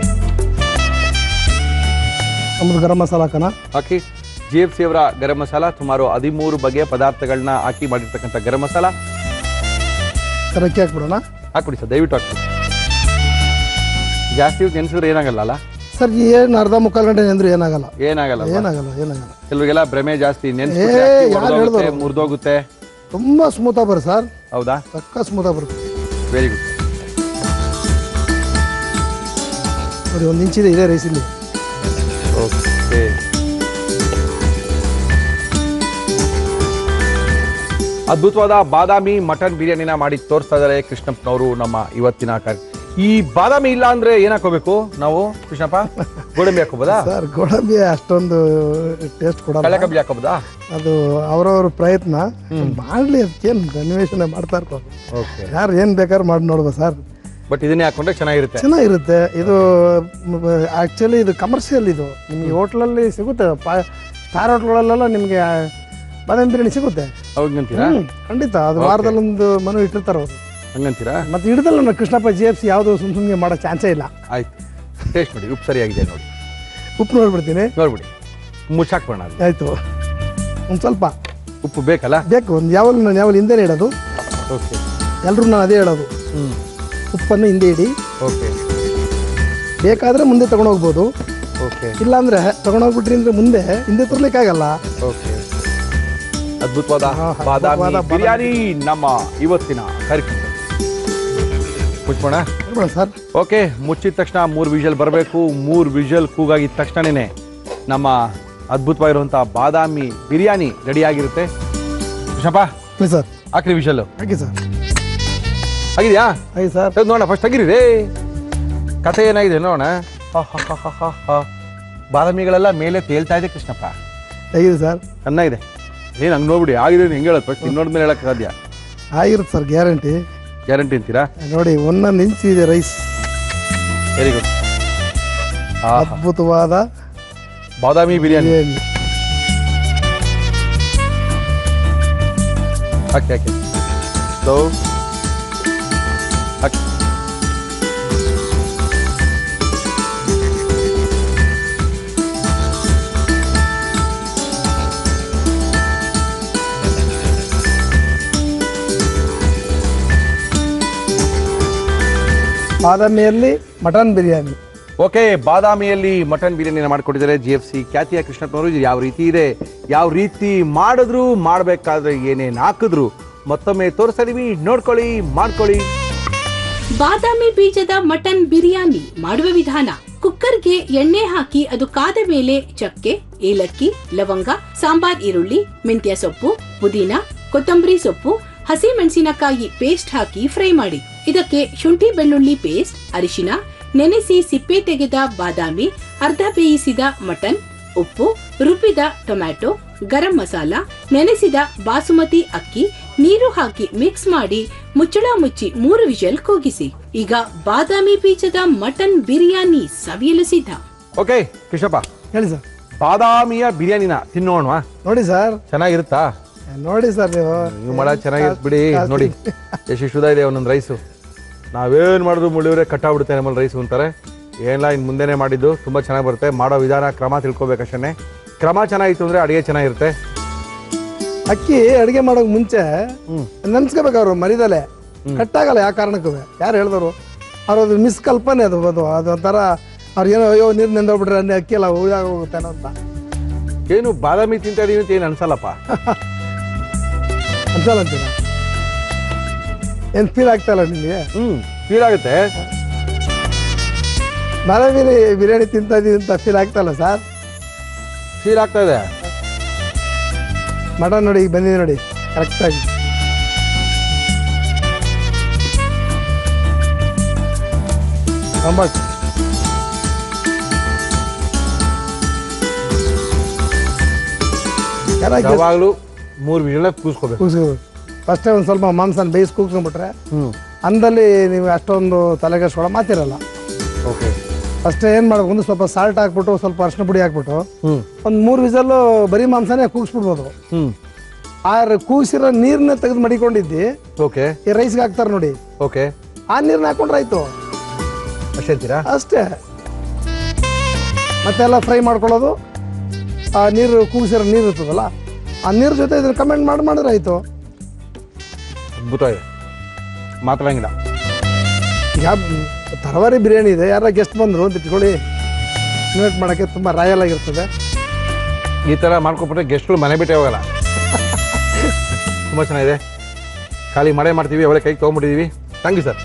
ನಮ್ಮದು ಗರಂ ಮಸಾಲ ಹಾಕೋಣ ಹಾಕಿ ಜಿ ಎಫ್ ಸಿ ಅವರ ಗರಂ ಮಸಾಲ ಸುಮಾರು ಹದಿಮೂರು ಬಗೆಯ ಪದಾರ್ಥಗಳನ್ನ ಹಾಕಿ ಮಾಡಿರ್ತಕ್ಕಂಥ ಗರಂ ಮಸಾಲ ಸರ್ ಅಕ್ಕಿ ಹಾಕ್ಬಿಡೋಣ ಹಾಕ್ಬಿಡಿ ಸರ್ ದಯವಿಟ್ಟು ಹಾಕ್ಬಿಡಿ ಜಾಸ್ತಿ ಹೊತ್ತು ನೆನೆಸಿದ್ರೆ ಏನಾಗಲ್ಲ ಅಲ್ಲ ಸರ್ ಏನು ಅರ್ಧ ಮುಕ್ಕಾಲು ಗಂಟೆ ನೆಂದ್ರು ಏನಾಗಲ್ಲ ಏನಾಗಲ್ಲ ಅಲ್ವಾ? ಏನಾಗಲ್ಲ ಏನಾಗಲ್ಲ ಕೆಲವರಿಗೆಲ್ಲ ಭ್ರಮೆ ಜಾಸ್ತಿ ಏ, ನೆನ್ಸ್ಬಿಟ್ರೆ ಯಾರ್ ಹೇಳಿದ್ರು? ಮುರಿದೋಗುತ್ತೆ ತುಂಬ ಸ್ಮೂತಾಗಿ ಬರುತ್ತೆ ಸರ್ ಹೌದಾ ಸಕ್ಕ ಸ್ಮೂತಾಗಿ ಬರುತ್ತೆ ವೆರಿ ಗುಡ್ ನೋಡಿ ಒಂದು ಇಂಚಿದೆ ಇದೆ ರೈಸ್ ಇಲ್ಲಿ ಓಕೆ ಅದ್ಭುತವಾದ ಬಾದಾಮಿ ಮಟನ್ ಬಿರಿಯಾನಿನ ಮಾಡಿ ತೋರಿಸ್ತಾ ಇದ್ದಾರೆ ಕೃಷ್ಣಪ್ಪನವರು ನಮ್ಮ ಇವತ್ತಿನ ಕಾರ್ಯ ಈ ಬಾದಾಮಿ ಇಲ್ಲ ಅಂದ್ರೆ ಏನ್ ಹಾಕೋಬೇಕು ನಾವು ಕೃಷ್ಣಪ್ಪ ಗೋಡಂಬಿ ಹಾಕೋಬೋದಾ ಸರ್ ಗೋಡಂಬಿ ಅಷ್ಟೊಂದು ಟೇಸ್ಟ್ ಕೊಡಲ್ಲ ಕಡಲೆಕಬ್ಬಿ ಹಾಕೋಬೋದಾ ಅದು ಅವರವ್ರ ಪ್ರಯತ್ನ ಮಾಡ್ಲಿ ಅದಕ್ಕೇನು ಅನ್ವೇಷಣೆ ಮಾಡ್ತಾ ಇರ್ತಾರೆ ಓಕೆ ಯಾರು ಏನು ಬೇಕಾದ್ರೂ ಮಾಡಿ ನೋಡ್ಬೋದು ಸರ್ ಬಟ್ ಇದನ್ನೇ ಹಾಕೊಂಡ್ರೆ ಚೆನ್ನಾಗಿರುತ್ತೆ ಚೆನ್ನಾಗಿರುತ್ತೆ ಇದು ಆ್ಯಕ್ಚುಲಿ ಇದು ಕಮರ್ಷಿಯಲ್ ಇದು ನಿಮಗೆ ಹೋಟ್ಲಲ್ಲಿ ಸಿಗುತ್ತೆ ಪಾ ಸ್ಟಾರ್ ಹೋಟ್ಲ್ಗಳಲ್ಲೆಲ್ಲ ನಿಮಗೆ ಬಾದಾಮಿ ಬಿರಿಯಾನಿ ಸಿಗುತ್ತೆ ಹಂಗಂತೀರಾ ಹ್ಮ್, ಖಂಡಿತ ಅದು ವಾರದಲ್ಲಿ ಒಂದು ಮನು ಇಟ್ಟಿರ್ತಾರೆ ಅವರು ಹಂಗಂತೀರಾ ಮತ್ತೆ ಹಿಡ್ದಲ್ಲ ನಮ್ಮ ಕೃಷ್ಣಪ್ಪ ಜಿ ಎಫ್ ಸಿ ಯಾವುದು ಸುಮ್ ಸುಮ್ಮನೆ ಮಾಡೋ ಚಾನ್ಸೇ ಇಲ್ಲ ಆಯ್ತು ಟೇಸ್ಟ್ ನೋಡಿ ಉಪ್ಪು ಸರಿಯಾಗಿದೆ ನೋಡಿ ಉಪ್ಪು ನೋಡ್ಬಿಡ್ತೀನಿ ನೋಡ್ಬಿಡಿ ಮುಚ್ಚಾಕ್ಬೋಣ ಅದು ಆಯಿತು ಒಂದು ಸ್ವಲ್ಪ ಉಪ್ಪು ಬೇಕಲ್ಲ ಬೇಕು ಒಂದು ಯಾವಾಗ ನಾನು ಯಾವಾಗ ಹಿಂದೆ ಇಡೋದು ಓಕೆ ಎಲ್ಲರೂ ನಾನು ಅದೇ ಹೇಳೋದು ಹ್ಞೂ ಉಪ್ಪನ್ನು ಹಿಂದೆ ಇಡಿ ಓಕೆ ಬೇಕಾದರೆ ಮುಂದೆ ತಗೊಂಡೋಗ್ಬೋದು ಓಕೆ ಇಲ್ಲಾಂದ್ರೆ ತಗೊಂಡೋಗ್ಬಿಟ್ರಿ ಅಂದ್ರೆ ಮುಂದೆ ಹಿಂದೆ ತರ್ಲಿಕ್ಕಾಗಲ್ಲ ಓಕೆ ಅದ್ಭುತವಾದ ಹಾ, ಬಾದಾಮಿ ಅದ್ಭುತವಾದ ಬಿರಿಯಾನಿ ನಮ್ಮ ಇವತ್ತಿನ ಕಾರ್ಯಕ್ರಮ ಮುಚ್ಕೋಣ ಹೇಳ್ಬೇಡ ಸರ್ ಓಕೆ ಮುಚ್ಚಿದ ತಕ್ಷಣ ಮೂರು ವಿಷಲ್ ಬರಬೇಕು ಮೂರು ವಿಷಲ್ ಕೂಗಾಗಿದ ತಕ್ಷಣನೇ ನಮ್ಮ ಅದ್ಭುತವಾಗಿರುವಂಥ ಬಾದಾಮಿ ಬಿರಿಯಾನಿ ರೆಡಿಯಾಗಿರುತ್ತೆ ಕೃಷ್ಣಪ್ಪ ಪ್ಲೀಸ್ ಸರ್ ಹಾಕ್ರಿ ವಿಷಲ್ಲು ಹಾಕಿ ಸರ್ ಆಗಿದೆಯಾ ಹಾಕಿ ಸರ್ ತೆಗ್ದು ನೋಡೋಣ ಫಸ್ಟ್ ತೆಗಿರಿ ರೇ ಕಥೆ ಏನಾಗಿದೆ ನೋಡೋಣ ಹ, ಹ, ಹ, ಹ, ಹ, ಹ. ಬಾದಾಮಿಗಳೆಲ್ಲ ಮೇಲೆ ತೇಲ್ತಾ ಇದೆ ಕೃಷ್ಣಪ್ಪ ಹೇಗಿದೆ ಸರ್ ಚೆನ್ನಾಗಿದೆ ಏನು ಹಂಗೆ ನೋಡ್ಬಿಡಿ ಆಗಿದೆ ಹೆಂಗೆ ಹೇಳೋದು ಫಸ್ಟ್ ಇನ್ನೋಡ್ಮೇಲೆ ಹೇಳಕ್ಕೆ ಸಾಧ್ಯ ಆಗಿರುತ್ತೆ ಸರ್ ಗ್ಯಾರಂಟಿ ಗ್ಯಾರಂಟಿ ಅಂತೀರಾ ನೋಡಿ ಒಂದೊಂದು ಇಂಚ್ ಇದೆ ರೈಸ್ ವೆರಿ ಗುಡ್ ಅದ್ಭುತವಾದ ಬಾದಾಮಿ ಬಿರಿಯಾನಿ ಬಿರಿಯಾನಿ ಹಾಕಿ ಹಾಕಿ ಸೊ ಹಾಕಿ ಬಾದಾಮಿಯಲ್ಲಿ ಮಟನ್ ಬಿರಿಯಾನಿ ಓಕೆ ಬಾದಾಮಿಯಲ್ಲಿ ಮಟನ್ ಬಿರಿಯಾನಿನ ಮಾಡಿಕೊಟ್ಟಿದ್ದಾರೆ ಜಿ ಎಫ್ ಸಿ ಖ್ಯಾತಿಯ ಕೃಷ್ಣಪ್ಪನವರು ಇದು ಯಾವ ರೀತಿ ಇದೆ ಯಾವ ರೀತಿ ಮಾಡಿದ್ರು ಮಾಡಬೇಕಾದ್ರೆ ಏನೇನು ಹಾಕಿದ್ರು ಮತ್ತೊಮ್ಮೆ ತೋರಿಸ್ತಾ ಇದೀವಿ ನೋಡ್ಕೊಳ್ಳಿ ಮಾಡ್ಕೊಳ್ಳಿ ಬಾದಾಮಿ ಬೀಜದ ಮಟನ್ ಬಿರಿಯಾನಿ ಮಾಡುವ ವಿಧಾನ ಕುಕ್ಕರ್ಗೆ ಎಣ್ಣೆ ಹಾಕಿ ಅದು ಕಾದ ಮೇಲೆ ಚಕ್ಕೆ ಏಲಕ್ಕಿ ಲವಂಗ ಸಾಂಬಾರ್ ಈರುಳ್ಳಿ ಮೆಂತ್ಯ ಸೊಪ್ಪು ಪುದೀನ ಕೊತ್ತಂಬರಿ ಸೊಪ್ಪು ಹಸಿ ಮೆಣಸಿನಕಾಯಿ ಪೇಸ್ಟ್ ಹಾಕಿ ಫ್ರೈ ಮಾಡಿ ಇದಕ್ಕೆ ಶುಂಠಿ ಬೆಳ್ಳುಳ್ಳಿ ಪೇಸ್ಟ್ ಅರಿಶಿನ ನೆನೆಸಿ ಸಿಪ್ಪೆ ತೆಗೆದ ಬಾದಾಮಿ ಅರ್ಧ ಬೇಯಿಸಿದ ಮಟನ್ ಉಪ್ಪು ರುಬ್ಬಿದ ಟೊಮ್ಯಾಟೊ ಗರಂ ಮಸಾಲ ನೆನೆಸಿದ ಬಾಸುಮತಿ ಅಕ್ಕಿ ನೀರು ಹಾಕಿ ಮಿಕ್ಸ್ ಮಾಡಿ ಮುಚ್ಚಳ ಮುಚ್ಚಿ ಮೂರು ವಿಷಲ್ ಕೂಗಿಸಿ ಈಗ ಬಾದಾಮಿ ಬೀಜದ ಮಟನ್ ಬಿರಿಯಾನಿ ಸವಿಯಲು ಸಿದ್ಧ ಓಕೆ ಕೃಷ್ಣಪ್ಪ ಹೇಳಿ ಸರ್ ಬಾದಾಮಿಯ ಬಿರಿಯಾನಿನ ತಿನ್ನೋಣವಾ ನೋಡಿ ಸರ್ ಚೆನ್ನಾಗಿರುತ್ತಾ ನೋಡಿ ಸರ್ ನೀವು ನೀವು ಮಾಡೋ ಚೆನ್ನಾಗಿರುತ್ತೆ ಬಿಡಿ ನೋಡಿ ಎಷ್ಟು ಶುದ್ಧ ಇದೆ ಒಂದೊಂದು ರೈಸು ನಾವೇನು ಮಾಡಿದ್ರು ಮುಳಿಯವ್ರೆ ಕಟ್ಟಾಗ್ಬಿಡುತ್ತೆ ನಮ್ಮಲ್ಲಿ ರೈಸು ಅಂತಾರೆ ಏನಿಲ್ಲ ಇನ್ನು ಮುಂದೆನೇ ಮಾಡಿದ್ದು ತುಂಬ ಚೆನ್ನಾಗಿ ಬರುತ್ತೆ ಮಾಡೋ ವಿಧಾನ ಕ್ರಮ ತಿಳ್ಕೊಬೇಕಷ್ಟೇ ಕ್ರಮ ಚೆನ್ನಾಗಿತ್ತು ಅಂದರೆ ಅಡುಗೆ ಚೆನ್ನಾಗಿರುತ್ತೆ ಅಕ್ಕಿ ಅಡುಗೆ ಮಾಡೋಕ್ ಮುಂಚೆ ಹ್ಞೂ ನೆನ್ಸ್ಕೋಬೇಕು ಅವರು ಮರಿದಲೆ ಕಟ್ಟಾಗಲ್ಲ ಯಾವ ಕಾರಣಕ್ಕೂ ಯಾರು ಹೇಳಿದವರು ಅವ್ರ ಅದು ಮಿಸ್ಕಲ್ಪನೆ ಅದು ಅದು ಅದೊಂಥರ ಅವ್ರು ಏನೋ ಅಯ್ಯೋ ನೀರು ನೆಂದೋಗ್ಬಿಟ್ರೆ ಅನ್ನೋ ಅಕ್ಕಿ ಎಲ್ಲ ಉಳಿದಾಗ ಹೋಗುತ್ತೇನೋ ಅಂತ ಏನು ಬಾದಾಮಿ ತಿಂತಾ ಇದೀನಿ ಅಂತ ಏನು ಅನ್ಸಲ್ಲಪ್ಪ ಅನ್ಸಲ್ಲ ಅಂತೀರ ಏನು ಫೀಲ್ ಆಗ್ತಾ ಇಲ್ಲ ನಿಮಗೆ ಹ್ಞೂ ಫೀಲ್ ಆಗುತ್ತೆ ಬಾದಾಮಿ ಬಿರಿಯಾನಿ ತಿಂತಾ ಇದೀವಿ ಅಂತ ಫೀಲ್ ಆಗ್ತಾ ಇಲ್ಲ ಸರ್ ಫೀಲ್ ಆಗ್ತಾ ಇದೆ ಮಟನ್ ನೋಡಿ ಈಗ ಬಂದಿದೆ ನೋಡಿ ಕರೆಕ್ಟಾಗಿ ಒಂಬತ್ತು ಚೆನ್ನಾಗಿ ಯಾವಾಗಲೂ ಮೂರು ವಿಷಯ ಕೂಸ್ಕೋಬೇಕು ಕೂಗಿಸ್ಕೋಬೇಕು ಫಸ್ಟೇ ಒಂದು ಸ್ವಲ್ಪ ಮಾಂಸನ ಬೇಯಿಸಿ ಕೂಗ್ಸ್ಕೊಂಡ್ಬಿಟ್ರೆ ಹ್ಞೂ ಅಂದಲ್ಲಿ ನೀವು ಅಷ್ಟೊಂದು ತಲೆಗೆಡ್ಸ್ಕೊಳ್ಳೋ ಮಾತಿರಲ್ಲ ಓಕೆ ಫಸ್ಟ್ ಏನು ಮಾಡ್ಬೇಕು ಒಂದು ಸ್ವಲ್ಪ ಸಾಲ್ಟ್ ಹಾಕ್ಬಿಟ್ಟು ಸ್ವಲ್ಪ ಅರ್ಶಿನ ಪುಡಿ ಹಾಕ್ಬಿಟ್ಟು ಹ್ಞೂ ಒಂದು ಮೂರು ವಿಸಲ್ಲು ಬರೀ ಮಾಂಸನೇ ಕೂಗಿಸ್ಬಿಡ್ಬೋದು ಹ್ಞೂ ಆ ರ- ಕೂಗಿಸಿರೋ ನೀರನ್ನ ತೆಗೆದು ಮಡಿಕೊಂಡಿದ್ದು ಓಕೆ ಈ ರೈಸ್ಗೆ ಹಾಕ್ತಾರೆ ನೋಡಿ ಓಕೆ ಆ ನೀರನ್ನ ಹಾಕೊಂಡ್ರೆ ಆಯ್ತು ಅಷ್ಟೇ ಅಂತೀರಾ ಅಷ್ಟೇ ಮತ್ತೆಲ್ಲ ಫ್ರೈ ಮಾಡ್ಕೊಳ್ಳೋದು ಆ ನೀರು ಕೂಗಿಸಿರೋ ನೀರು ಇರ್ತದಲ್ಲ ಆ ನೀರು ಜೊತೆ ಇದನ್ನ ಕಮೆಂಟ್ ಮಾಡಿ ಮಾಡಿದ್ರೆ ಆಯ್ತು ಅದ್ಭುತ ಇದೆ ಮಾತಾಡಂಗಿಲ್ಲ ಈಗ ತರವಾರಿ ಬಿರಿಯಾನಿ ಇದೆ ಯಾರ ಗೆಸ್ಟ್ ಬಂದರು ಅಂತ ಇಟ್ಕೊಳ್ಳಿ ಇನ್ವೈಟ್ ಮಾಡೋಕ್ಕೆ ತುಂಬ ರಾಯಲ್ ಆಗಿರ್ತದೆ ಈ ಥರ ಮಾಡ್ಕೊಬಿಟ್ರೆ ಗೆಸ್ಟ್ಗಳು ಮನೆ ಬಿಟ್ಟೇ ಹೋಗಲ್ಲ ತುಂಬ ಚೆನ್ನಾಗಿದೆ ಖಾಲಿ ಮಾಡೇ ಮಾಡ್ತೀವಿ ಅವಳೆ ಕೈಗೆ ತೊಗೊಂಡ್ಬಿಟ್ಟಿದ್ದೀವಿ ಥ್ಯಾಂಕ್ ಯು ಸರ್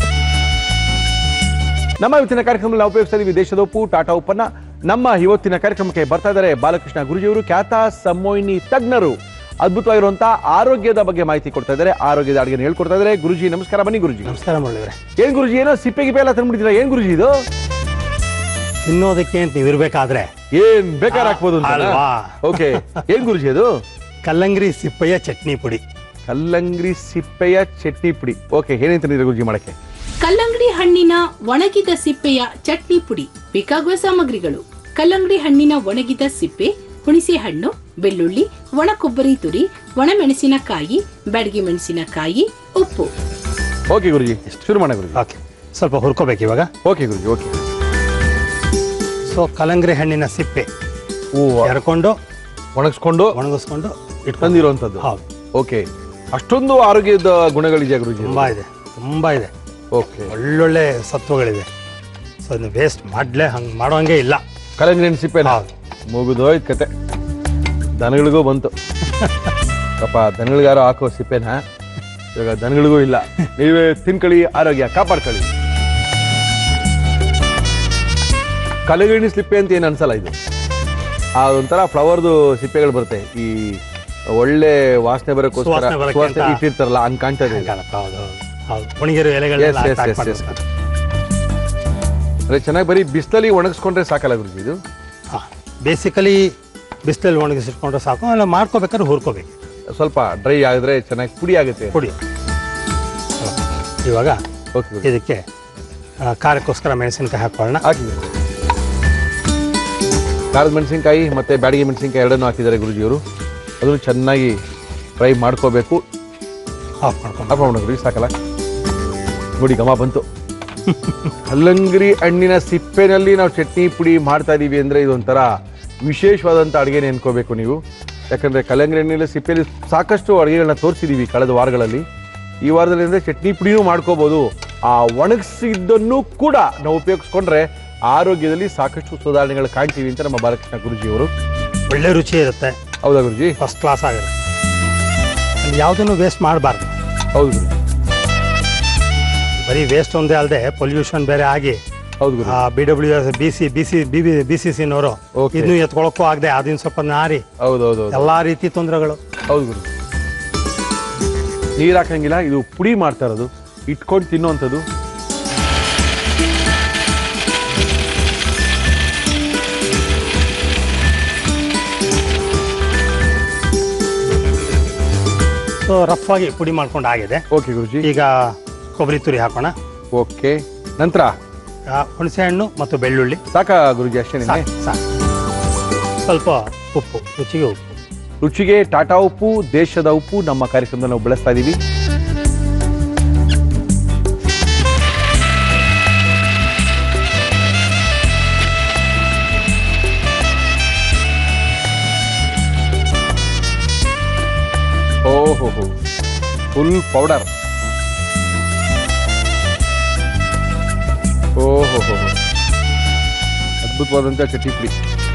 ನಮ್ಮ ಇವತ್ತಿನ ಕಾರ್ಯಕ್ರಮದಲ್ಲಿ ನಾವು ಉಪಯೋಗಿಸ್ತಾ ಇದೀವಿ ದೇಶದ ಉಪ್ಪು ಟಾಟಾ ಉಪ್ಪನ್ನ ನಮ್ಮ ಇವತ್ತಿನ ಕಾರ್ಯಕ್ರಮಕ್ಕೆ ಬರ್ತಾ ಇದ್ದಾರೆ ಬಾಲಕೃಷ್ಣ ಗುರುಜಿಯವರು ಖ್ಯಾತ ಸಮೋಯಿನಿ ತಜ್ಞರು ಅದ್ಭುತವಾಗಿರುವಂತಹ ಆರೋಗ್ಯದ ಬಗ್ಗೆ ಮಾಹಿತಿ ಕೊಡ್ತಾ ಇದ್ದಾರೆ ಆರೋಗ್ಯದ ಅಡುಗೆ ಹೇಳ್ಕೊಡ್ತಾ ಇದ್ದಾರೆ ಗುರುಜಿ ನಮಸ್ಕಾರ ಬನ್ನಿ ಗುರುಜಿ ನಮಸ್ಕಾರ ಮುರಳಿಯವರೇ ಏನ್ ಗುರುಜಿ ಏನೋ ಸಿಪ್ಪೆ ಗಿಪ್ಪೆ ಎಲ್ಲ ತಂದ್ಬಿಟ್ಟಿದ್ದೀರಾ ಏನ್ ಗುರುಜಿ ಇದು ತಿನ್ನೋದಕ್ಕೆ ಅಂತ ನೀವು ಇರ್ಬೇಕಾದ್ರೆ ಏನ್ ಬೇಕಾದ್ರೆ ಹಾಕ್ಬೋದು ಅಂತ ಅಲ್ವಾ? ಓಕೆ ಏನ್ ಗುರುಜಿ ಅದು ಕಲ್ಲಂಗರಿ ಸಿಪ್ಪೆಯ ಚಟ್ನಿ ಪುಡಿ ಕಲ್ಲಂಗಡಿ ಸಿಪ್ಪೆಯ ಚಟ್ನಿ ಪುಡಿ ಓಕೆ ಏನಂತ ಗುರುಜಿ ಮಾಡಕ್ಕೆ ಕಲ್ಲಂಗಡಿ ಹಣ್ಣಿನ ಒಣಗಿದ ಸಿಪ್ಪೆಯ ಚಟ್ನಿ ಪುಡಿ ಬೇಕಾಗುವ ಸಾಮಗ್ರಿಗಳು ಕಲ್ಲಂಗಡಿ ಹಣ್ಣಿನ ಒಣಗಿದ ಸಿಪ್ಪೆ ಹುಣಸೆ ಹಣ್ಣು ಬೆಳ್ಳುಳ್ಳಿ ಒಣ ಕೊಬ್ಬರಿ ತುರಿ ಒಣಮೆಣಸಿನಕಾಯಿ ಬ್ಯಾಡಗಿ ಮೆಣಸಿನಕಾಯಿ ಉಪ್ಪು ಓಕೆ ಗುರುಜಿ ಶುರು ಮಾಡ ಗುರುಜಿ ಓಕೆ ಸ್ವಲ್ಪ ಹುರ್ಕೋಬೇಕು ಇವಾಗ ಓಕೆ ಗುರುಜಿ ಓಕೆ ಸೊ ಕಲ್ಲಂಗರಿ ಹಣ್ಣಿನ ಸಿಪ್ಪೆ ಹೂ ಎರ್ಕೊಂಡು ಒಣಗಿಸ್ಕೊಂಡು ಒಣಗಿಸ್ಕೊಂಡು ಇಟ್ಕೊಂಡು ತಂದಿರುವಂತದ್ದು ಹೌದು ಓಕೆ ಅಷ್ಟೊಂದು ಆರೋಗ್ಯದ ಗುಣಗಳಿದೆಯಾ ಗುರುಜಿ ತುಂಬಾ ಇದೆ ತುಂಬಾ ಇದೆ ಓಕೆ ಒಳ್ಳೊಳ್ಳೆ ಸತ್ವಗಳಿದೆ ಸೊ ಅದನ್ನ ವೇಸ್ಟ್ ಮಾಡ್ಲೇ ಹಂಗೆ ಮಾಡೋಂಗೆ ಇಲ್ಲ ಕಲ್ಲಂಗಡಿ ಹಣ್ಣು ಸಿಪ್ಪೆ ಹೌದು ಮುಗಿದೋಯ್ತು ಕತೆ ದನಗಳಿಗೂ ಬಂತು ಪಾಪ ದನಗಳಿಗಾರು ಹಾಕೋ ಸಿಪ್ಪೆನ ಇವಾಗ ದನಗಳಿಗೂ ಇಲ್ಲ ನೀವೇ ತಿನ್ಕೊಳ್ಳಿ ಆರೋಗ್ಯ ಕಾಪಾಡ್ಕೊಳ್ಳಿ ಕಲ್ಲಂಗಡಿ ಸಿಪ್ಪೆ ಅಂತ ಏನು ಅನ್ಸಲ್ಲ ಇದು ಆ ಒಂಥರ ಫ್ಲವರ್ದು ಸಿಪ್ಪೆಗಳು ಬರುತ್ತೆ ಈ ಒಳ್ಳೆ ವಾಸನೆ ಬರೋಕ್ಕೋಸ್ಕರ ಸುವಾಸನೆ ಬರೋಕ್ಕೆ ಸುವಾಸನೆ ಅಂತ. ಇಟ್ಟಿರ್ತಾರಲ್ಲ ಹಂಗ್ ಕಾಣ್ತದೆ ಇದು. ಕಾಣುತ್ತೆ, ಹೌದು ಹೌದು ಹೌದು ಒಣಗಿರೋ ಎಲೆಗಳೆಲ್ಲ Yes, yes, ಹಾಕಿ yes, ಮಾಡಿರ್ತಾರೆ. ಅದೇ ಚೆನ್ನಾಗಿ ಬರೀ ಬಿಸಿಲಲ್ಲಿ ಒಣಗಿಸ್ಕೊಂಡ್ರೆ ಸಾಕಲ್ಲ ಗುರುಜಿ ಇದು ಹಾ ಬೇಸಿಕಲಿ ಬಿಸಿಲಲ್ಲಿ ಒಣಗಿಸಿಟ್ಕೊಂಡ್ರೆ ಸಾಕು ಅಲ್ಲ ಮಾಡ್ಕೋಬೇಕಾದ್ರೆ ಹುರ್ಕೋಬೇಕು ಸ್ವಲ್ಪ ಡ್ರೈ ಆಗಿದ್ರೆ ಚೆನ್ನಾಗಿ ಪುಡಿ ಆಗುತ್ತೆ ಪುಡಿ ಇವಾಗ ಓಕೆ ಇದಕ್ಕೆ ಆ, ಖಾರಕ್ಕೋಸ್ಕರ ಮೆಣಸಿನಕಾಯಿ ಹಾಕೊಳ್ಳೋಣ ಹಾಕಿ ಖಾರದ ಮೆಣಸಿನ್ಕಾಯಿ ಮತ್ತೆ ಬ್ಯಾಡಿಗೆ ಮೆಣಸಿನ್ಕಾಯಿ ಎರಡನ್ನೂ ಹಾಕಿದ್ದಾರೆ ಗುರುಜಿಯವರು ಅದನ್ನು ಚೆನ್ನಾಗಿ ಫ್ರೈ ಮಾಡ್ಕೋಬೇಕು ಆಫ್ ಮಾಡ್ಕೊಂಡು ಹಾಕೊಂಡು ಗುರುಜಿ ಸಾಕಲ್ಲ ನೋಡಿ ಘಮ ಬಂತು ಕಲ್ಲಂಗರಿ ಹಣ್ಣಿನ ಸಿಪ್ಪೆನಲ್ಲಿ ನಾವು ಚಟ್ನಿ ಪುಡಿ ಮಾಡ್ತಾ ಇದೀವಿ ಅಂದ್ರೆ ಇದೊಂಥರ ವಿಶೇಷವಾದಂಥ ಅಡುಗೆನೇ ಅನ್ಕೋಬೇಕು ನೀವು ಯಾಕಂದ್ರೆ ಕಲ್ಲಂಗರಿ ಹಣ್ಣಿನ ಸಿಪ್ಪೆಯಲ್ಲಿ ಸಾಕಷ್ಟು ಅಡುಗೆಗಳನ್ನ ತೋರಿಸಿದೀವಿ ಕಳೆದ ವಾರಗಳಲ್ಲಿ ಈ ವಾರದಲ್ಲಿ ಅಂದ್ರೆ ಚಟ್ನಿ ಪುಡಿನೂ ಮಾಡ್ಕೋಬಹುದು ಆ ಒಣಗಿಸಿದ್ದನ್ನು ಕೂಡ ನಾವು ಉಪಯೋಗಿಸ್ಕೊಂಡ್ರೆ ಆರೋಗ್ಯದಲ್ಲಿ ಸಾಕಷ್ಟು ಸುಧಾರಣೆಗಳು ಕಾಣ್ತೀವಿ ಅಂತ ನಮ್ಮ ಬಾಲಕೃಷ್ಣ ಗುರುಜಿಯವರು ಒಳ್ಳೆ ರುಚಿ ಇರುತ್ತೆ ಹೌದಾ ಗುರುಜಿ ಫಸ್ಟ್ ಕ್ಲಾಸ್ ಆಗುತ್ತೆ ಅಲ್ಲಿ ಯಾವುದನ್ನು ವೇಸ್ಟ್ ಮಾಡಬಾರ್ದು ಹೌದು ಗುರುಜಿ ಬರೀ ವೇಸ್ಟ್ ಒಂದೇ ಅಲ್ಲದೆ ಪೊಲ್ಯೂಷನ್ ಬೇರೆ ಆಗಿ ಹೌದು ಗುರು B W S B C B C B B B C ಸಿನವರು Okay. ಇದನ್ನು ಎತ್ಕೊಳಕ್ಕೂ ಆಗದೆ ಅದನ್ನ ಸ್ವಲ್ಪ ನಾರಿ ಹೌದು ಹೌದು ಹೌದು ಎಲ್ಲಾ ರೀತಿ ತೊಂದರೆಗಳು ಹೌದು ಗುರು ನೀರು ಹಾಕಂಗಿಲ್ಲ ಇದು ಪುಡಿ ಮಾಡ್ತಾ ಇರೋದು ಇಟ್ಕೊಂಡು ತಿನ್ನೋವಂಥದ್ದು ಸೊ ರಫ್ ಆಗಿ ಪುಡಿ ಮಾಡ್ಕೊಂಡು ಆಗಿದೆ ಓಕೆ ಗುರುಜಿ ಈಗ ಕೊಬ್ಬರಿ ತುರಿ ಹಾಕೋಣ ಓಕೆ ನಂತರ ಆ, ಹುಣಸೆ ಹಣ್ಣು ಮತ್ತು ಬೆಳ್ಳುಳ್ಳಿ ಸಾಕಾ ಗುರುಜಿ ಅಷ್ಟೇ ಸಾಕು ಸಾಕು ಸ್ವಲ್ಪ ಉಪ್ಪು ರುಚಿಗೆ ಉಪ್ಪು ರುಚಿಗೆ ಟಾಟಾ ಉಪ್ಪು ದೇಶದ ಉಪ್ಪು ನಮ್ಮ ಕಾರ್ಯಕ್ರಮದಲ್ಲಿ ನಾವು ಬಳಸ್ತಾ ಇದ್ದೀವಿ ಓಹೋ ಫುಲ್ ಪೌಡರ್ ಓಹೋ ಅದ್ಭುತವಾದಂಥ ಚಟ್ನಿ ಪುಡಿ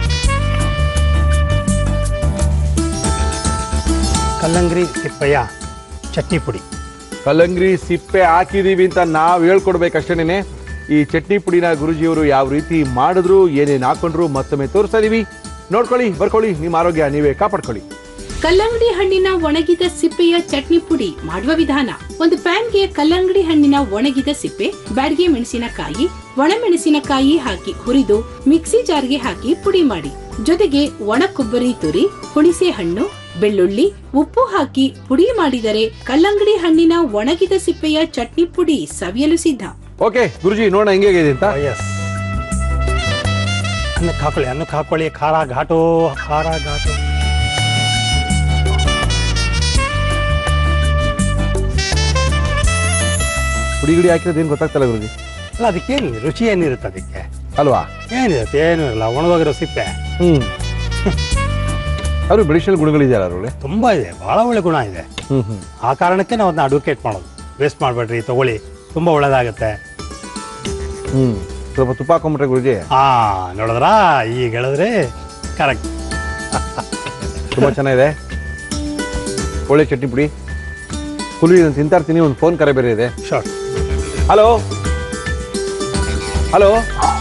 ಕಲ್ಲಂಗರಿ ಸಿಪ್ಪೆಯ ಚಟ್ನಿ ಪುಡಿ ಕಲ್ಲಂಗರಿ ಸಿಪ್ಪೆ ಹಾಕಿದೀವಿ ಅಂತ ನಾವು ಹೇಳ್ಕೊಡ್ಬೇಕಷ್ಟೇನೆ ಈ ಚಟ್ನಿ ಪುಡಿನ ಗುರುಜಿಯವರು ಯಾವ ರೀತಿ ಮಾಡಿದ್ರು ಏನೇನು ಹಾಕೊಂಡ್ರು ಮತ್ತೊಮ್ಮೆ ತೋರಿಸ್ತಾ ಇದೀವಿ ನೋಡ್ಕೊಳ್ಳಿ ಬರ್ಕೊಳ್ಳಿ ನಿಮ್ಮ ಆರೋಗ್ಯ ನೀವೇ ಕಾಪಾಡ್ಕೊಳ್ಳಿ ಕಲ್ಲಂಗಡಿ ಹಣ್ಣಿನ ಒಣಗಿದ ಸಿಪ್ಪೆಯ ಚಟ್ನಿ ಪುಡಿ ಮಾಡುವ ವಿಧಾನ ಒಂದು ಪ್ಯಾನ್ಗೆ ಕಲ್ಲಂಗಡಿ ಹಣ್ಣಿನ ಒಣಗಿದ ಸಿಪ್ಪೆ ಬ್ಯಾಡಗೆ ಮೆಣಸಿನಕಾಯಿ ಒಣಮೆಣಸಿನಕಾಯಿ ಹಾಕಿ ಹುರಿದು ಮಿಕ್ಸಿ ಜಾರ್ಗೆ ಹಾಕಿ ಪುಡಿ ಮಾಡಿ ಜೊತೆಗೆ ಒಣ ಕೊಬ್ಬರಿ ತುರಿ ಹುಣಸೆ ಹಣ್ಣು ಬೆಳ್ಳುಳ್ಳಿ ಉಪ್ಪು ಹಾಕಿ ಪುಡಿ ಮಾಡಿದರೆ ಕಲ್ಲಂಗಡಿ ಹಣ್ಣಿನ ಒಣಗಿದ ಸಿಪ್ಪೆಯ ಚಟ್ನಿ ಪುಡಿ ಸವಿಯಲು ಸಿದ್ಧ ಓಕೆ ಗುರುಜಿ ನೋಡೋಣ ಹೆಂಗಿದೆ ಅಂತ ಎಸ್ ಅನ್ನಕ್ಕೆ ಹಾಕೊಳ್ಳಿ ಅನ್ನಕ್ಕೆ ಹಾಕೊಳ್ಳಿ ಖಾರ ಘಾಟು ಖಾರ ಘಾಟು ಪುಡಿ ಗಿಡಿ ಹಾಕಿರೋದು ಏನು ಗೊತ್ತಾಗ್ತಲ್ಲ ಗುರುಜಿ ಅಲ್ಲ ಅದಕ್ಕೇನು ರುಚಿ ಏನಿರುತ್ತೆ ಅದಕ್ಕೆ ಅಲ್ವಾ ಏನಿರುತ್ತೆ ಏನೂ ಇರಲ್ಲ ಒಣಗೋಗಿರೋ ಸಿಪ್ಪೆ ಹ್ಮ್ ಅವರು ಮೆಡಿಷನಲ್ ಗುಣಗಳಿದೆಯಲ್ಲ ಅದರೊಳಗೆ ತುಂಬಾ ಇದೆ ಬಹಳ ಒಳ್ಳೆ ಗುಣ ಇದೆ ಹ್ಮ್ ಹ್ಮ್ ಆ ಕಾರಣಕ್ಕೆ ನಾವು ಅದನ್ನ ಅಡ್ವೊಕೇಟ್ ಮಾಡೋದು ವೇಸ್ಟ್ ಮಾಡಬೇಡ್ರಿ ತಗೊಳ್ಳಿ ತುಂಬಾ ಒಳ್ಳೇದಾಗುತ್ತೆ ಹ್ಮ್ ಸ್ವಲ್ಪ ತುಪ್ಪ ಹಾಕೊಂಬಿಟ್ರೆ ಗುರುಜಿ ಆ ನೋಡಿದ್ರಾ ಈಗ ಹೇಳಿದ್ರೆ ಕರೆಕ್ಟ್ ತುಂಬಾ ಚೆನ್ನಾಗಿದೆ ಒಳ್ಳೆ ಚಟ್ನಿ ಪುಡಿ ಫುಲ್ ಇದನ್ನು ತಿಂತಾ ಇರ್ತೀನಿ ಒಂದು ಫೋನ್ ಕರೆ ಬೇರೆ ಇದೆ ಶೋರ್ ಹಲೋ ಹಲೋ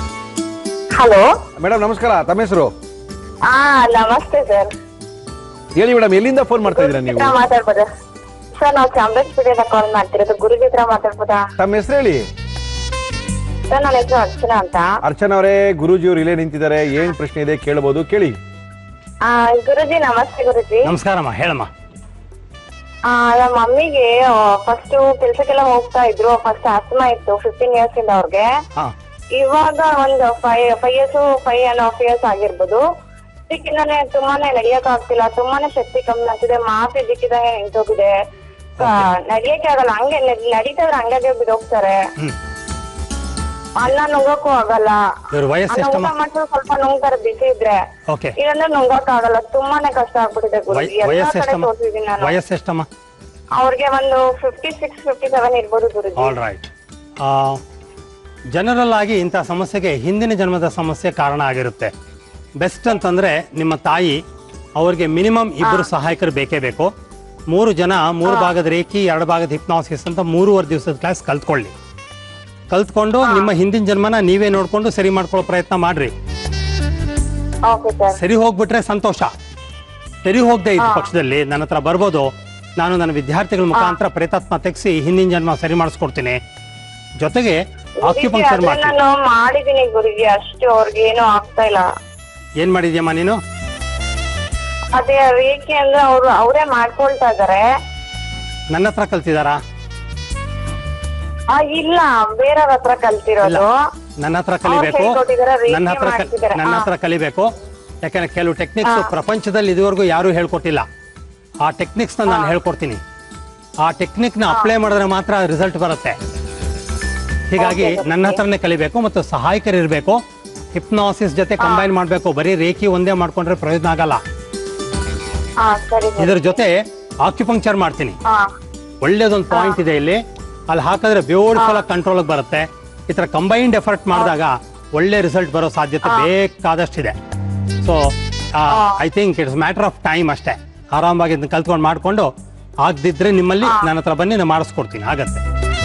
ಹಲೋ ಮೇಡಮ್ ನಮಸ್ಕಾರ ತಮ್ಮ ಹೆಸರು ಹಾ ನಮಸ್ತೆ ಸರ್ ಹೇಳಿ ಮೇಡಮ್ ಎಲ್ಲಿಂದ ಫೋನ್ ಮಾಡ್ತಾ ಇದ್ದೀರಾ ನೀವು ಹತ್ರ ಮಾತಾಡ್ಬೋದಾ ಸರ್ ನಾವು ಚಾಮರಾಜಪೇಟೆಯಿಂದ ಕಾಲ್ ಮಾಡ್ತಿರೋದು ಗುರುಜಿ ಹತ್ರ ಮಾತಾಡ್ಬೋದಾ ತಮ್ಮ ಹೆಸರು ಹೇಳಿ ಸರ್ ನನ್ನ ಹೆಸರು ಅರ್ಚನಾ ಅಂತ ಅರ್ಚನಾ ಅವರೇ ಗುರೂಜಿ ಅವರು ಇಲ್ಲೇ ನಿಂತಿದ್ದಾರೆ ಏನ್ ಪ್ರಶ್ನೆ ಇದೆ ಕೇಳಬಹುದು ಕೇಳಿ ಆ, ಗುರುಜಿ ನಮಸ್ತೆ ಗುರುಜಿ ನಮಸ್ಕಾರಮ್ಮ ಹೇಳಮ್ಮ ಆ, ನಮ್ಮ ಮಮ್ಮಿಗೆ ಫಸ್ಟ್ ಕೆಲ್ಸಕ್ಕೆಲ್ಲ ಹೋಗ್ತಾ ಇದ್ರು ಫಸ್ಟ್ ಆಸ್ಮಾ ಇತ್ತು ಫಿಫ್ಟೀನ್ ಇಯರ್ಸ್ ಇಂದ ಅವ್ರಿಗೆ ಹಾ ಇವಾಗ ಒಂದು five five years five and half years ಆಗಿರ್ಬೋದು ಇದಕ್ಕಿಂತಾನೆ ತುಂಬಾನೇ ನಡಿಯಕ್ ಆಗ್ತಿಲ್ಲ ತುಂಬಾನೇ ಶಕ್ತಿ ಕಮ್ಮಿ ಆಗ್ತಿದೆ ಮಾತು ಇದ್ದಕ್ಕಿದಂಗೆ ನಿಂತೋಗಿದೆ ನಡಿಯಕ್ಕೆ ಆಗಲ್ಲ ಹಂಗೆ ನಡ್- ನಡೀತಾದ್ರೆ ಹಂಗಾಗೆ ಬಿದ್ದೋಗ್ತಾರೆ ಹ್ಮ್ ಅನ್ನ ನುಂಗಕ್ಕೂ ಆಗಲ್ಲ ಇವ್ರ ವಯಸ್ಸು ಅನ್ನ ಎಷ್ಟಮ್ಮ ಊಟ ಮಾಡ್ಕೊಂಡು ಸ್ವಲ್ಪ ನುಂಗ್ತಾರೆ ಬಿಸಿ ಇದ್ರೆ ಓಕೆ ಇದಂದ್ರೆ ನುಂಗಕ್ ಆಗಲ್ಲ ತುಂಬಾನೇ ಕಷ್ಟ ಆಗ್ಬಿಟ್ಟಿದೆ ಗುರುಜಿ ಎಲ್ಲಾ ವಯಸ್ಸು ಕಡೆ ಎಷ್ಟಮ್ಮ ತೋರ್ಸಿದೀನಿ ನಾನು ವಯಸ್ಸು ಎಷ್ಟಮ್ಮ ಅವ್ರಿಗೆ ಒಂದು ಫಿಫ್ಟಿ ಸಿಕ್ಸ್ ಫಿಫ್ಟಿ ಸೆವೆನ್ ಇರ್ಬೋದು ಗುರುಜಿ ಆಲ್ ರೈಟ್ ಜನರಲ್ ಆಗಿ ಇಂಥ ಸಮಸ್ಯೆಗೆ ಹಿಂದಿನ ಜನ್ಮದ ಸಮಸ್ಯೆ ಕಾರಣ ಆಗಿರುತ್ತೆ ಬೆಸ್ಟ್ ಅಂತಂದ್ರೆ ನಿಮ್ಮ ತಾಯಿ ಅವ್ರಿಗೆ ಮಿನಿಮಮ್ ಇಬ್ಬರು ಸಹಾಯಕರು ಬೇಕೇ ಬೇಕು ಮೂರು ಜನ ಮೂರು ಭಾಗದ ರೇಖಿ ಎರಡು ಭಾಗದ ಹಿಪ್ನಾಸಿಸ್ ಅಂತ ಮೂರುವರೆ ದಿವಸದ ಕ್ಲಾಸ್ ಕಲ್ತ್ಕೊಳ್ಳಿ ಕಲ್ತ್ಕೊಂಡು ನಿಮ್ಮ ಹಿಂದಿನ ಜನ್ಮನ ನೀವೇ ನೋಡ್ಕೊಂಡು ಸರಿ ಮಾಡ್ಕೊಳ್ಳೋ ಪ್ರಯತ್ನ ಮಾಡ್ರಿ ಓಕೆ ಸರ್ ಸರಿ ಹೋಗ್ಬಿಟ್ರೆ ಸಂತೋಷ ಸರಿ ಹೋಗದೆ ಇದ್ದ ಪಕ್ಷದಲ್ಲಿ ನನ್ನ ಹತ್ರ ಬರ್ಬೋದು ನಾನು ನನ್ನ ವಿದ್ಯಾರ್ಥಿಗಳ ಮುಖಾಂತರ ಪ್ರೇತಾತ್ಮ ತೆಗೆಸಿ ಹಿಂದಿನ ಜನ್ಮ ಸರಿ ಮಾಡಿಸ್ಕೊಡ್ತೀನಿ ಜೊತೆಗೆ ಆಕ್ಯುಪಂಕ್ಚರ್ ಅದೇ ಮಾಡ್ತೀನಿ ನಾನು ಮಾಡಿದೀನಿ ಗುರುಜಿ ಅಷ್ಟು ಅವ್ರಿಗೆ ಏನೂ ಆಗ್ತಾ ಇಲ್ಲ ಏನ್ ಮಾಡಿದ್ಯಮ್ಮ ನೀನು ಅದೇ ರೇಖೆ ಅಂದ್ರೆ ಅವ್ರು ಅವರೇ ಮಾಡ್ಕೊಳ್ತಾ ಇದಾರೆ ನನ್ನ ಹತ್ರ ಕಲ್ತಿದಾರಾ ಆ, ಇಲ್ಲ ಬೇರೆಯವ್ರ ಹತ್ರ ಕಲ್ತಿರೋದು ನನ್ನ ಹತ್ರ ಕಲಿಬೇಕು ಹೇಳ್ಕೊಟ್ಟಿದಾರೆ, ರೇಖೆ ನನ್ನ ಹತ್ರ ಕಲ್- ಮಾಡ್ತಿದಾರೆ. ನನ್ನ ಹಾ. ಹತ್ರ ಕಲಿಬೇಕು ಯಾಕಂದ್ರೆ ಕೆಲವು ಟೆಕ್ನಿಕ್ಸ್ ಪ್ರಪಂಚದಲ್ಲಿ ಇದುವರೆಗೂ ಯಾರು ಹೇಳ್ಕೊಟ್ಟಿಲ್ಲ ಆ ಟೆಕ್ನಿಕ್ಸ್ ನಾನು ಹೇಳ್ಕೊಡ್ತೀನಿ ಆ ಟೆಕ್ನಿಕ್ ನ ಅಪ್ಲೈ ಮಾಡಿದ್ರೆ ಮಾತ್ರ ರಿಸಲ್ಟ್ ಬರುತ್ತೆ ಹೀಗಾಗಿ ನನ್ನ ಹತ್ರನೇ ಕಲಿಬೇಕು ಮತ್ತು ಸಹಾಯಕರು ಇರಬೇಕು ಹಿಪ್ನಾಸಿಸ್ ಜೊತೆ ಕಂಬೈನ್ ಮಾಡಬೇಕು ಬರೀ ರೇಖಿ ಒಂದೇ ಮಾಡ್ಕೊಂಡ್ರೆ ಪ್ರಯೋಜನ ಆಗಲ್ಲ ಹಾ ಸರಿ ಸರಿ ಇದ್ರ ಜೊತೆ ಆಕ್ಯುಪಂಕ್ಚರ್ ಮಾಡ್ತೀನಿ ಹಾ ಒಳ್ಳೇದೊಂದು ಪಾಯಿಂಟ್ ಇದೆ ಇಲ್ಲಿ ಅಲ್ಲಿ ಹಾಕಿದ್ರೆ ಬ್ಯೂಟಿಫುಲ್ ಆಗಿ ಕಂಟ್ರೋಲ್ ಬರುತ್ತೆ ಈ ತರ ಕಂಬೈನ್ಡ್ ಎಫರ್ಟ್ ಮಾಡಿದಾಗ ಒಳ್ಳೆ ರಿಸಲ್ಟ್ ಬರೋ ಸಾಧ್ಯತೆ ಬೇಕಾದಷ್ಟಿದೆ so I think it's matter of time ಅಷ್ಟೇ ಆರಾಮಾಗಿ ಇದನ್ನ ಕಲ್ತ್ಕೊಂಡು ಮಾಡ್ಕೊಂಡು ಆಗದಿದ್ರೆ ನಿಮ್ಮಲ್ಲಿ ನನ್ನ ಹತ್ರ ಬನ್ನಿ ನಾನು ಮಾಡಿಸ್ಕೊಡ್ತೀನಿ ಆಗತ್ತೆ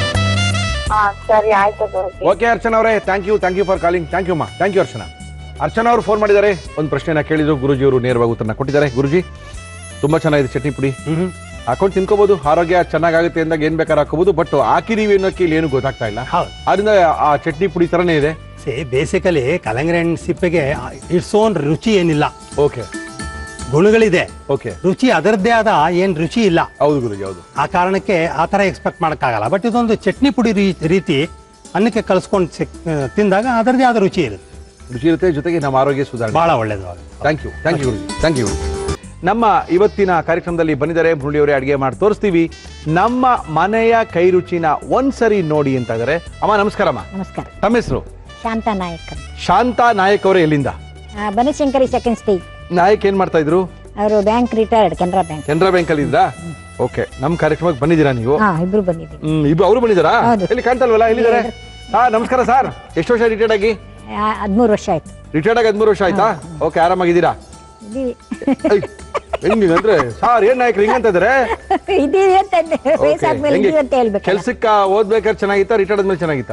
ಹಾ ಸರಿ ಆಯ್ತು ಗುರುಜಿ ಓಕೆ ಅರ್ಚನಾ ಅವರೇ thank you thank you for calling thank you ಮಾ ಥ್ಯಾಂಕ್ ಯು ಅರ್ಚನಾ ಅರ್ಚನಾ ಅವರು ಫೋನ್ ಮಾಡಿದ್ದಾರೆ ಒಂದು ಪ್ರಶ್ನೆನ ಕೇಳಿದ್ರು ಗುರುಜಿ ಅವರು ನೇರವಾಗಿ ಉತ್ತರನ ಕೊಟ್ಟಿದ್ದಾರೆ ಗುರುಜಿ ತುಂಬಾ ಚೆನ್ನಾಗಿದೆ ಚಟ್ನಿ ಪುಡಿ ಹ್ಮ್ ಹಾಕೊಂಡು ತಿನ್ಕೋಬಹುದು ಆರೋಗ್ಯ ಚೆನ್ನಾಗಾಗುತ್ತೆ ಅಂದಾಗ ಏನ್ ಬೇಕಾದ್ರೆ ಹಾಕೋಬಹುದು ಬಟ್ ಹಾಕಿದೀವಿ ಅನ್ನೋಕೆ ಇಲ್ಲಿ ಏನು ಗೊತ್ತಾಗ್ತಾ ಇಲ್ಲ ಹೌದು ಅದರಿಂದ ಆ ಚಟ್ನಿ ಪುಡಿ ತರನೇ ಇದೆ ಸಿ ಬೇಸಿಕಲಿ ಕಲಂಗಡಿ ಹಣ್ಣು ಸಿಪ್ಪೆಗೆ ಇಟ್ಸ್ ಓನ್ ರುಚಿ ಏನಿಲ್ಲ ಓಕೆ ಗುಣಗಳಿದೆ ಓಕೆ ರುಚಿ ಅದರದ್ದೇ ಆದ ಏನ್ ರುಚಿ ಇಲ್ಲ ಹೌದು ಗುರುಜಿ ಹೌದು ಆ ಕಾರಣಕ್ಕೆ ಆ ಥರ ಎಕ್ಸ್ಪೆಕ್ಟ್ ಮಾಡೋಕ್ಕಾಗಲ್ಲ ಬಟ್ ಇದೊಂದು ಚಟ್ನಿ ಪುಡಿ ರೀ- ರೀತಿ ಅನ್ನಕ್ಕೆ ಕಲಿಸ್ಕೊಂಡು ತಿಂದಾಗ ಅದರದೇ ಆದ ರುಚಿ ಇರುತ್ತೆ ರುಚಿ ಇರುತ್ತೆ ಜೊತೆಗೆ ನಮ್ಮ ಆರೋಗ್ಯ ಸುಧಾರಣೆ ಬಹಳ ಒಳ್ಳೇದು ಅದು. Thank you thank you thank you ನಮ್ಮ ಇವತ್ತಿನ ಕಾರ್ಯಕ್ರಮದಲ್ಲಿ ಬಂದಿದ್ದಾರೆ ಮುರುಳಿಯವರೇ ಅಡುಗೆ ಮಾಡಿ ತೋರಿಸ್ತೀವಿ ನಮ್ಮ ಮನೆಯ ಕೈ ರುಚಿನ ಒಂದ್ಸರಿ ನೋಡಿ ಅಂತ ಇದ್ದಾರೆ ಅಮ್ಮ ನಮಸ್ಕಾರಮ್ಮ ನಮಸ್ಕಾರ ತಮ್ಮ ಹೆಸರು ಶಾಂತ ನಾಯಕ್ ಅಂತ. ಶಾಂತಾ ನಾಯಕ್ ಅವರೇ ಎಲ್ಲಿಂದ ಆ, ಬನಶಂಕರಿ ಸೆಕೆಂಡ್ ಸ್ಟೇಜ್ ನಾಯಕ್ ಏನ್ ಮಾಡ್ತಾ ಇದ್ರು ಅವರು bank retired Canara bank Canara bank ಅಲ್ಲಿ ಇದ್ರಾ ಓಕೆ ನಮ್ಮ ಕಾರ್ಯಕ್ರಮಕ್ಕೆ ಬಂದಿದ್ದೀರಾ ನೀವು ಹಾ ಇಬ್ರು ಬಂದಿದ್ದೀವಿ ಹ್ಮ್ ಇಬ್ರು ಅವರು ಬಂದಿದ್ದಾರಾ ಹೌದು. ಎಲ್ಲಿ ಕಾಣ್ತಲ್ವಲ್ಲ ಎಲ್ಲಿದ್ದಾರೆ ಹಾ ನಮಸ್ಕಾರ ಸರ್ ಎಷ್ಟು ವರ್ಷ ರಿಟೈರ್ಡ್ ಆಗಿ ಹದಿಮೂರು ವರ್ಷ ಆಯ್ತು ರಿಟೈರ್ಡ್ ಆಗಿ ಹದಿಮೂರು ವರ್ಷ ಆಯ್ತಾ ಓಕೆ ಆರಾಮಾಗಿದ್ದೀರಾ ಇದೀವಿ ಐ, ಹೆಂಗೆ ಅಂದ್ರೆ ಸಾರ್ ಏನ್ ನಾಯಕರು ಹಿಂಗಂತ ಇದಾರೆ ಇದೀವಿ ಅಂತ ವಯಸ್ಸಾದ್ಮೇಲೆ ಇದೀವಿ ಅಂತ ಹೇಳ್ಬೇಕು ಕೆಲ್ಸಕ್ಕ ಓದ್ಬೇಕಾದ್ರೆ ಚೆನ್ನಾಗಿತ್ತಾ ರಿಟೈರ್ಡ್ ಆದ್ಮೇಲೆ ಚೆನ್ನಾಗಿತ್ತಾ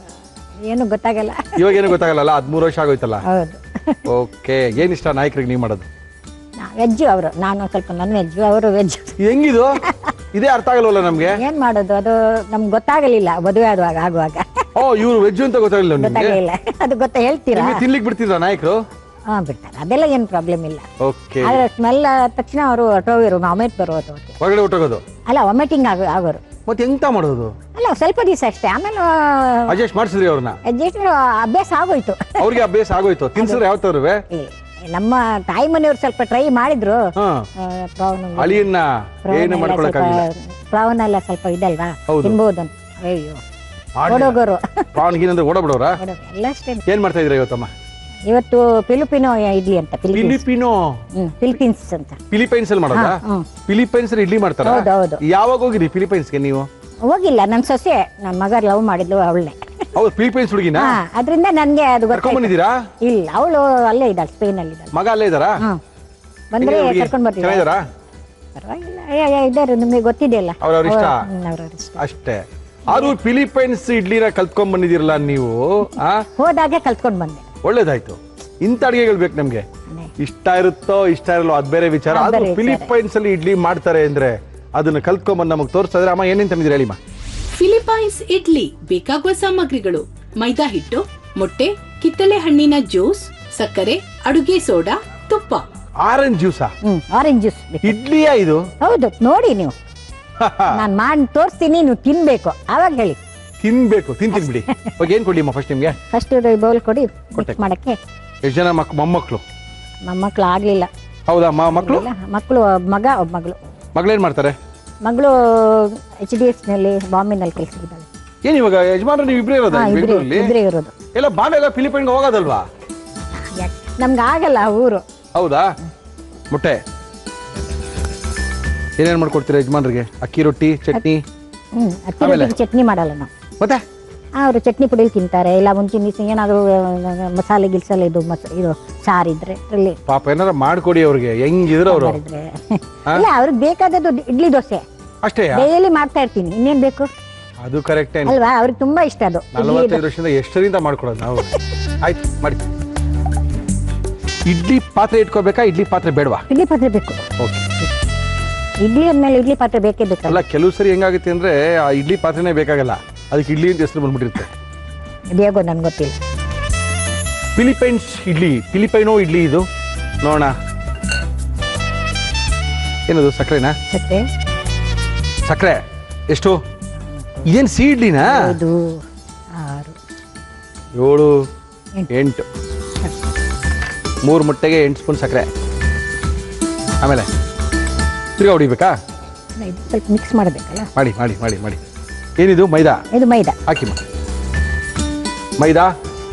ಏನು ಗೊತ್ತಾಗಲ್ಲ ಇವಾಗ ಏನು ಗೊತ್ತಾಗಲ್ಲ ಹದಿಮೂರು ವರ್ಷ ಆಗೋಯ್ತಲ್ಲ ಹೌದು ಓಕೆ ಏನ್ ಇಷ್ಟ ನಾಯಕರಿಗೆ ನೀವು ಮಾಡೋದು ವೆಜ್ಜು ಅವರು ನಾನು ಸ್ವಲ್ಪ ನಾನ್ ವೆಜ್ಜು ಅವರು ವೆಜ್ ಹೆಂಗಿದು ಇದೇ ಅರ್ಥ ಆಗಲ್ವಲ್ಲ ನಮ್ಗೆ ಏನ್ ಮಾಡೋದು ಅದು ನಮ್ಗೆ ಗೊತ್ತಾಗಲಿಲ್ಲ ಮದುವೆ ಆಗುವಾಗ ಆಗುವಾಗ ಓ ಇವ್ರು ವೆಜ್ ಅಂತ ಗೊತ್ತಾಗಲಿಲ್ಲ ನಿಮ್ಗೆ ಗೊತ್ತಾಗಲಿಲ್ಲ ಅದು ಗೊತ್ತಾ ಹೇಳ್ತೀರಾ ನಿಮ್ಗೆ ತಿನ್ಲಿಕ್ಕೆ ಬಿಡ್ತಿದ್ರ ನಾಯಕರು ಹಾ ಬಿಡ್ತಾರೆ ಅದೆಲ್ಲ ಏನು ಪ್ರಾಬ್ಲಮ್ ಇಲ್ಲ ಓಕೆ ಆದ್ರೆ ಸ್ಮೆಲ್ ತಕ್ಷಣ ಅವರು ಹೊಟ್ಟೋಗಿರು ವಾಮಿಟ್ ಬರೋದು ಅವ್ರಿಗೆ. ಹೊರಗಡೆ ಹೊಟ್ಟೋಗೋದು ಅಲ್ಲ ವಾಮಿಟಿಂಗ್ ಆಗೋ ಆಗೋರು ಮತ್ತೆ ಎಂತ ಮಾಡೋದು ಅಲ್ಲ ಸ್ವಲ್ಪ ದಿವಸ ಅಷ್ಟೇ ಆಮೇಲೆ ಅಡ್ಜಸ್ಟ್ ಮಾಡಿಸಿದ್ರಿ ಅವ್ರನ್ನ ಅಡ್ಜಸ್ಟ್ ಅಭ್ಯಾಸ ಆಗೋಯ್ತು ಅವ್ರಿಗೆ ಅಭ್ಯಾಸ ಆಗೋಯ್ತು ತಿನ್ಸಿದ್ರೆ ಯಾವತ್ತವ್ರವೆ ಏ, ನಮ್ಮ ತಾಯಿ ಮನೆಯವ್ರು ಸ್ವಲ್ಪ ಟ್ರೈ ಮಾಡಿದ್ರು ಹಾ ಪ್ರಾನ್ ಅಳಿಯನ್ನ ಏನು ಮಾಡ್ಕೊಳಕ್ಕಾಗಿಲ್ಲ ಪ್ರಾನ್ ಎಲ್ಲ ಸ್ವಲ್ಪ ಇದಲ್ವಾ ಹೌದು. ತಿನ್ಬೋದು ಅಂತ ಅಯ್ಯೋ ಓಡೋಗೋರು ಪ್ರಾನ್ ಗೀನ್ ಅಂದ್ರೆ ಓಡಬಿಡೋರ ಓಡೋರು. ಎಲ್ಲ ಅಷ್ಟೇ ಏನ್ ಮಾಡ್ತಾ ಇದ್ರ ಇವತ್ತಮ್ಮ ಇವತ್ತು ಫಿಲಿಪಿನೋ ಇಡ್ಲಿ ಅಂತ ಫಿಲಿಪೀನ್ಸ್ ಫಿಲಿಪಿನೋ ಹ್ಮ್ ಫಿಲಿಪೀನ್ಸ್ ಅಂತ ಫಿಲಿಪೈನ್ಸ್ ಅಲ್ಲಿ ಮಾಡೋದಾ ಹಾ, ಹ್ಮ್. ಫಿಲಿಪೈನ್ಸ್ ಅಲ್ಲಿ ಇಡ್ಲಿ ಮಾಡ್ತಾರ ಹೌದು, ಹೌದು. ಯಾವಾಗ ಹೋಗಿರಿ ಫಿಲಿಪೈನ್ಸ್ಗೆ ನೀವು ಹೋಗಿಲ್ಲ ನನ್ನ ಸೊಸೆ ನನ್ನ ಮಗ ಲವ್ ಮಾಡಿದ್ಲು ಅವಳನ್ನೇ ಹೌದು ಫಿಲಿಪೈನ್ಸ್ ಹುಡುಗಿನ ಹಾ ಅದರಿಂದ ನನ್ಗೆ ಅದು ಕರ್ಕೊಂಡ್ ಗೊತ್ತಾಯ್ತು ಬಂದಿದ್ದೀರಾ ಇಲ್ಲ ಅವಳು ಅಲ್ಲೇ ಇದ್ದಾಳೆ ಸ್ಪೇನ್ ಅಲ್ಲಿ ಇದ್ದಾಳೆ ಮಗ ಅಲ್ಲೇ ಇದಾರಾ ಹ್ಮ್ ಬಂದ್ರೆ ಹೆಂಗಿದೆ ಹುಡ್ಗಿ? ಕರ್ಕೊಂಡ್ ಬರ್ತೀವಿ ಚೆನ್ನಾಗಿದಾರಾ ಪರವಾಗಿಲ್ಲ ಏ, ಏ, ಇದ್ದಾರೆ ನಿಮಗೆ ಗೊತ್ತಿದೆಯಲ್ಲ ಅವ್ರವ್ರ ಇಷ್ಟ ಹ್ಮ್, ಅವ್ರವ್ರ ಇಷ್ಟ ಅಷ್ಟೇ ಆದ್ರೂ ಫಿಲಿಪೈನ್ಸ್ ಇಡ್ಲಿನ ಕಲ್ತ್ಕೊಂಡ್ ಬಂದಿದ್ದೀರಲ್ಲ ನೀವು ಆ ಹೋದಾಗೆ ಕಲ್ತ್ಕೊಂಡ್ ಬಂದೆ ಒಳ್ಳೇದಾಯ್ತು ಇಂಥ ಅಡಿಗೆಗಳು ಬೇಕು ನಮ್ಗೆ ಅದೇ. ಇಷ್ಟ ಇರುತ್ತೋ ಇಷ್ಟ ಇರಲ್ಲೋ ಅದ್ ಬೇರೆ ವಿಚಾರ ಅದ್ ಅದು ಬೇರೆ ವಿಚಾರ. ಫಿಲಿಪೈನ್ಸ್ ಅಲ್ಲಿ ಇಡ್ಲಿ ಮಾಡ್ತಾರೆ ಅಂದ್ರೆ ಅದನ್ನ ಕಲ್ತ್ಕೊಂಬಂದು ನಮಗೆ ತೋರಿಸ್ತಾ ಇದ್ರೆ ಅಮ್ಮ ಏನೇನ್ ತಂದಿದ್ದೀರಿ ಹೇಳಿಮ್ಮ ಫಿಲಿಪೈನ್ಸ್ ಇಡ್ಲಿ ಬೇಕಾಗುವ ಸಾಮಗ್ರಿಗಳು ಮೈದಾ ಹಿಟ್ಟು ಮೊಟ್ಟೆ ಕಿತ್ತಳೆ ಹಣ್ಣಿನ ಜ್ಯೂಸ್ ಸಕ್ಕರೆ ಅಡುಗೆ ಸೋಡಾ ತುಪ್ಪ ಆರೆಂಜ್ ಜ್ಯೂಸಾ ಹ್ಮ್ ಆರೆಂಜ್ ಜ್ಯೂಸ್ ಇಡ್ಲಿಯಾ ಇದು ಹೌದು ನೋಡಿ ನೀವು ನಾನು ಮಾಡಿ ತೋರಿಸ್ತೀನಿ ನೀವು ತಿನ್ಬೇಕು ಆವಾಗ ಹೇಳಿ ತಿನ್ಬೇಕು ತಿಂತೀನಿ ಬಿಡಿ ಇವಾಗ ಏನ್ ಕೊಡ್ಲಿ ಫಸ್ಟ್ ನಿಮ್ಗೆ ಫಸ್ಟ್ ಬೌಲ್ ಕೊಡಿ ಕೊಟ್ಟೆ. ಮಿಕ್ಸ್ ಮಾಡಕ್ಕೆ ಎಷ್ಟು ಜನ ಮಕ್ ಮೊಮ್ಮಕ್ಳು ಮೊಮ್ಮಕ್ಳು ಆಗ್ಲಿಲ್ಲ ಹೌದಾ ಮ ಮಕ್ಕಳು ಇಲ್ಲ, ಮಕ್ಕಳು ಮಗ ಒಬ್ಬ ಮಗಳು ಮಗಳೇನ್ ಮಾಡ್ತಾರೆ ಮಗಳು ಎಚ್ ಡಿ ಎಸ್ ನಲ್ಲಿ ಬಾಂಬೆನಲ್ಲಿ ಕೆಲಸವಿದ್ದಾಳೆ ಏನ್ ಇವಾಗ ಯಜಮಾನ್ರು ನೀವು ಇಬ್ರೇ ಇರೋದಾ ಹಾ ಇಬ್ರೇ ಬೆಂಗಳೂರಲ್ಲಿ ಇಬ್ರೇ ಇರೋದು ಎಲ್ಲ ಬಾಂಬೆ ಎಲ್ಲ ಫಿಲಿಪೈನ್ಗೆ ಹೋಗೋದಲ್ವಾ ಯಾಕ್- ನಮ್ಗೆ ಆಗಲ್ಲ ಆ ಊರು ಹೌದಾ ಮೊಟ್ಟೆ ಏನೇನ್ ಮಾಡ್ಕೊಡ್ತೀರಾ ಯಜಮಾನ್ರಿಗೆ ಅಕ್ಕಿ ರೊಟ್ಟಿ ಚಟ್ನಿ ಹ್ಮ್ ಅಕ್ಕಿ ಆಮೇಲೆ? ರೊಟ್ಟಿಗೆ ಚಟ್ನಿ ಮಾಡಲ್ಲ ನಾವು ಮತ್ತೆ ಅವರು ಚಟ್ನಿ ಪುಡಿ ತಿಂತಾರೆ ಇಲ್ಲ ಮುಂಚಿನ ದಿವಸ ಏನಾದರೂ ಮಸಾಲೆ ಗಿಲ್ಸಲ್ಲ ಇದು ಮಸ ಇದು ಸಾರಿದ್ರೆ ಅದರಲ್ಲಿ ಪಾಪ ಏನಾರ ಮಾಡ್ಕೊಡಿ ಅವ್ರಿಗೆ ಹೆಂಗಿದ್ರು ಅವರು ಇದ್ರೆ ಇಲ್ಲ ಅವ್ರಿಗೆ ಬೇಕಾದದ್ದು ಇಡ್ಲಿ ದೋಸೆ ಅಷ್ಟೇ ಡೈಲಿ ಮಾಡ್ತಾ ಇರ್ತೀನಿ ಇನ್ನೇನ್ ಬೇಕು ಅದು ಕರೆಕ್ಟೇ ಅಲ್ವಾ ಅವ್ರಿಗೆ ತುಂಬಾ ಇಷ್ಟ ಅದು ಇಡ್ಲಿ ನಲವತ್ತೈದು ವರ್ಷದಿಂದ ಎಷ್ಟರಿಂದ ಮಾಡ್ಕೊಡೋದು ನಾವು ಆಯ್ತು ಮಾಡಿ ಇಡ್ಲಿ ಪಾತ್ರೆ ಇಟ್ಕೋಬೇಕಾ ಇಡ್ಲಿ ಪಾತ್ರೆ ಬೇಡವಾ ಇಡ್ಲಿ ಪಾತ್ರೆ ಬೇಕು ಓಕೆ ಇಡ್ಲಿ ಅಂದ್ಮೇಲೆ ಇಡ್ಲಿ ಪಾತ್ರೆ ಬೇಕೇ ಬೇಕಲ್ಲ ಅಲ್ಲ ಕೆಲವು ಸರಿ ಹೆಂಗಾಗುತ್ತೆ ಅಂದ್ರೆ ಆ ಇಡ್ಲಿ ಪಾತ್ರೆನೇ ಬೇಕಾಗಲ್ಲ ಅದಕ್ಕೆ ಇಡ್ಲಿ ಅಂತ ಹೆಸರು ಬಂದ್ಬಿಟ್ಟಿರುತ್ತೆ ಹೇಗೋ ನನ್ಗೆ ಗೊತ್ತಿಲ್ಲ ಫಿಲಿಪೈನ್ಸ್ ಇಡ್ಲಿ ಫಿಲಿಪೈನೋ ಇಡ್ಲಿ ಇದು ನೋಡೋಣ ಏನದು ಸಕ್ಕರೆನಾ ಸಕ್ಕರೆ ಸಕ್ಕರೆ ಎಷ್ಟು ಇದೇನು ಸಿ ಇಡ್ಲಿನಾ ಐದು ಆರು ಏಳು ಎಂಟು. ಎಂಟು ಮೂರು ಮೊಟ್ಟೆಗೆ ಎಂಟು ಸ್ಪೂನ್ ಸಕ್ಕರೆ ಆಮೇಲೆ ತಿರ್ಗಾ ಹೊಡಿಬೇಕಾ ಇದು ಸ್ವಲ್ಪ ಮಿಕ್ಸ್ ಮಾಡಬೇಕಲ್ಲ ಮಾಡಿ ಮಾಡಿ ಮಾಡಿ ಮಾಡಿ ಏನಿದು ಮೈದಾ ಇದು ಮೈದಾ ಹಾಕಿ ಮಾ ಮೈದಾ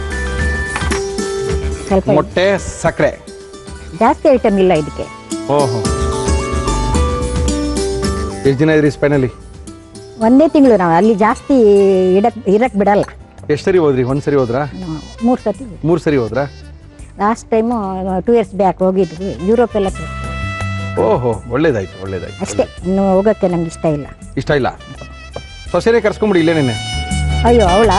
ಸ್ವಲ್ಪ ಮೊಟ್ಟೆ ಸಕ್ಕರೆ ಜಾಸ್ತಿ ಐಟಮ್ ಇಲ್ಲ ಇದಕ್ಕೆ ಓಹೋ ಎಷ್ಟು ದಿನ ಇದ್ರಿ ಸ್ಪೈನಲ್ಲಿ ಒಂದೇ ತಿಂಗಳು ನಾವು ಅಲ್ಲಿ ಜಾಸ್ತಿ ಇಡಕ್ ಇರಕ್ ಬಿಡಲ್ಲ ಎಷ್ಟು ಸರಿ ಹೋದ್ರಿ ಒಂದು ಸರಿ ಹೋದ್ರಾ ನಾವು ಮೂರು ಸತಿ ಮೂರು ಸರಿ ಹೋದ್ರಾ last time two years back ಹೋಗಿದ್ವಿ ಯುರೋಪ್ ಎಲ್ಲ ತೋರ್ಸಿದ್ವಿ. ಓಹೋ ಒಳ್ಳೇದಾಯ್ತು ಒಳ್ಳೇದಾಯ್ತು ಅಷ್ಟೇ ಇನ್ನು ಹೋಗೋಕ್ಕೆ ನಮ್ಗೆ ಇಷ್ಟ ಇಲ್ಲ ಇಷ್ಟ ಇಲ್ಲ ಸೊಸೆನೇ ಕರ್ಸ್ಕೊಂಬಿಡಿ ಇಲ್ಲೇ ನೆನ್ನೆ ಅಯ್ಯೋ ಅವಳ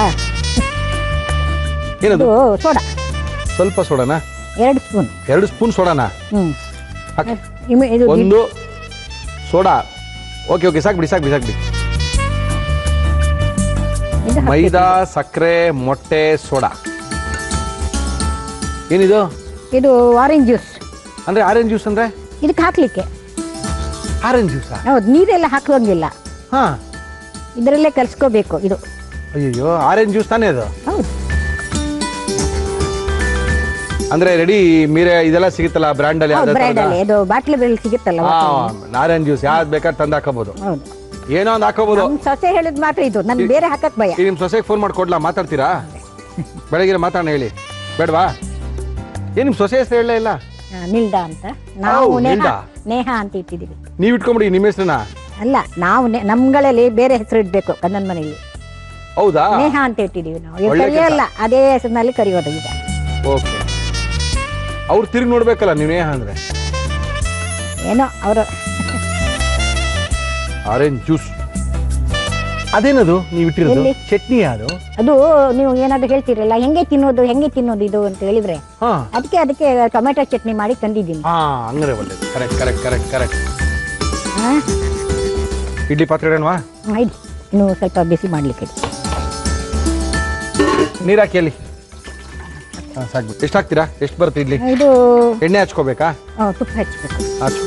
ಏನದು ಇದು ಸೋಡಾ ಸ್ವಲ್ಪ ಸೋಡನಾ ಎರಡು ಸ್ಪೂನ್ ಎರಡು ಸ್ಪೂನ್ ಸೋಡನಾ ಹ್ಞೂ ಹಾಕಿ ಇದು ಒಂದು ಸೋಡಾ ಓಕೆ ಓಕೆ ಸಾಕ್ಬಿಡಿ ಸಾಕ್ಬಿಡಿ ಸಾಕ್ಬಿಡಿ ಇದು ಹಾಕ್ಬೇಕು. ಮೈದಾ ಸಕ್ಕರೆ ಮೊಟ್ಟೆ ಸೋಡಾ ಏನಿದು ಇದು ಆರೆಂಜ್ ಜ್ಯೂಸ್ ಅಂದ್ರೆ ಆರೆಂಜ್ ಜ್ಯೂಸ್ ಅಂದ್ರೆ ಇದಕ್ಕೆ ಹಾಕ್ಲಿಕ್ಕೆ ಆರೆಂಜ್ ಜ್ಯೂಸಾ ಹೌದು ನೀರೆಲ್ಲ ಹಾಕುವಂಗಿಲ್ಲ ಹಾ ಇದರಲ್ಲೇ ಕಲ್ಸ್ಕೋಬೇಕು ಇದು ಅಯ್ಯೋ ಆರೆಂಜ್ ಜ್ಯೂಸ್ ತಾನೇ ಅದು ಹೌದು ಅಂದ್ರೆ ರೆಡಿ ಮೀರೆ ಇದೆಲ್ಲ ಸಿಗುತ್ತಲ್ಲ ಬ್ರ್ಯಾಂಡ್ ಅಲ್ಲಿ ಹೌದು ಯಾವ್ದಾದ್ರು ಬ್ರ್ಯಾಂಡ್ ಅಲ್ಲಿ ಇದು ಬಾಟ್ಲಿ ಬೆಳ್ಳಿ ಸಿಗುತ್ತಲ್ಲ ಹಾ ಆರೆಂಜ್ ಜ್ಯೂಸ್ ಯಾವ್ದು ಬೇಕಾದ್ರೆ ತಂದು ಹಾಕೋಬಹುದು ಹೌದು ಏನೋ ಒಂದು ಹಾಕೋಬಹುದು ನಮ್ ಸೊಸೆ ಹೇಳಿದ್ ಮಾತ್ರ ಇದು ನನ್ಗೆ ಬೇರೆ ಹಾಕಕ್ ಭಯ ಈ ನಿಮ್ ಸೊಸೆಗೆ ಫೋನ್ ಮಾಡಿ ಕೊಡ್ಲಾ ಮಾತಾಡ್ತೀರಾ ಬೆಳಗ್ಗೆ ಮಾತಾಡೋಣ ಹೇಳಿ ಬೇಡವಾ ಏನ್ ನಿಮ್ ಸೊಸೆ ಹೆಸರು ಹೇಳಲೇ ಇಲ್ಲ ಆ, ನಿಲ್ದಾ ಅಂತ ನಾವು ಓ, ನೇಹ ನಿಲ್ದಾ. ನೇಹ ಅಂತ ಇಟ್ಟಿದ್ದೀವಿ ನೀವ್ ಇಟ್ಕೊಂಬಿಡಿ ನಿಮ್ಮ ಹೆಸರನ್ನ ಅಲ್ಲ ನಾವು ನೆ- ನಮ್ಗಳಲ್ಲಿ ಬೇರೆ ಹೆಸರು ಇಡ್ಬೇಕು ಕನ್ನಡ ಮನೆಯಲ್ಲಿ ಹೌದಾ ನೇಹ ಅಂತ ಇಟ್ಟಿದ್ದೀವಿ ನಾವು ಇವ್ರು ಒಳ್ಳೆ ಕರೆಯೋಲ್ಲ ಅದೇ ಹೆಸರಿನಲ್ಲಿ ಕರೆಯೋದು ಈಗ ಓಕೆ ಅವ್ರು ತಿರುಗಿ ನೋಡ್ಬೇಕಲ್ಲ ನೀವೇ ಅಂದ್ರೆ ಏನೋ ಅವರು ಆರೆಂಜ್ ಜ್ಯೂಸ್ ಅದೇನದು ನೀವು ಇಟ್ಟಿರೋದು ಎಲ್ಲಿ? ಚಟ್ನಿ ಅದು ಅದು ನೀವು ಏನಾದ್ರು ಹೇಳ್ತೀರಲ್ಲ ಹೆಂಗೆ ತಿನ್ನೋದು ಹೆಂಗೆ ತಿನ್ನೋದು ಇದು ಅಂತ ಹೇಳಿದ್ರೆ ಹಾ ಅದಕ್ಕೆ ಅದಕ್ಕೆ ಟೊಮೆಟೊ ಚಟ್ನಿ ಮಾಡಿ ತಂದಿದ್ದೀನಿ ಹಾ ಹಂಗಾರೆ ಒಳ್ಳೇದು ಕರೆಕ್ಟ್ ಕರೆಕ್ಟ್ ಕರೆಕ್ಟ್ ಕರೆಕ್ಟ್ ಹಾ? ಇಡ್ಲಿ ಪಾತ್ರೆ ಇಡೋಣವಾ ಹಾ, ಇಡಿ ಇನ್ನು ಸ್ವಲ್ಪ ಬಿಸಿ ಮಾಡ್ಲಿಕ್ಕೆ ಇಡಿ. ನೀರು ಹಾಕಿ ಅಲ್ಲಿ ಹಾಂ ಸಾಕ್ಬಿಟ್ಟು ಎಷ್ಟು ಹಾಕ್ತೀರಾ ಎಷ್ಟು ಬರುತ್ತೆ ಇಡ್ಲಿ ಇದು ಎಣ್ಣೆ ಹಚ್ಕೋಬೇಕಾ ಆ, ತುಪ್ಪ ಹಚ್ಚಬೇಕು ಹಚ್ಕೊ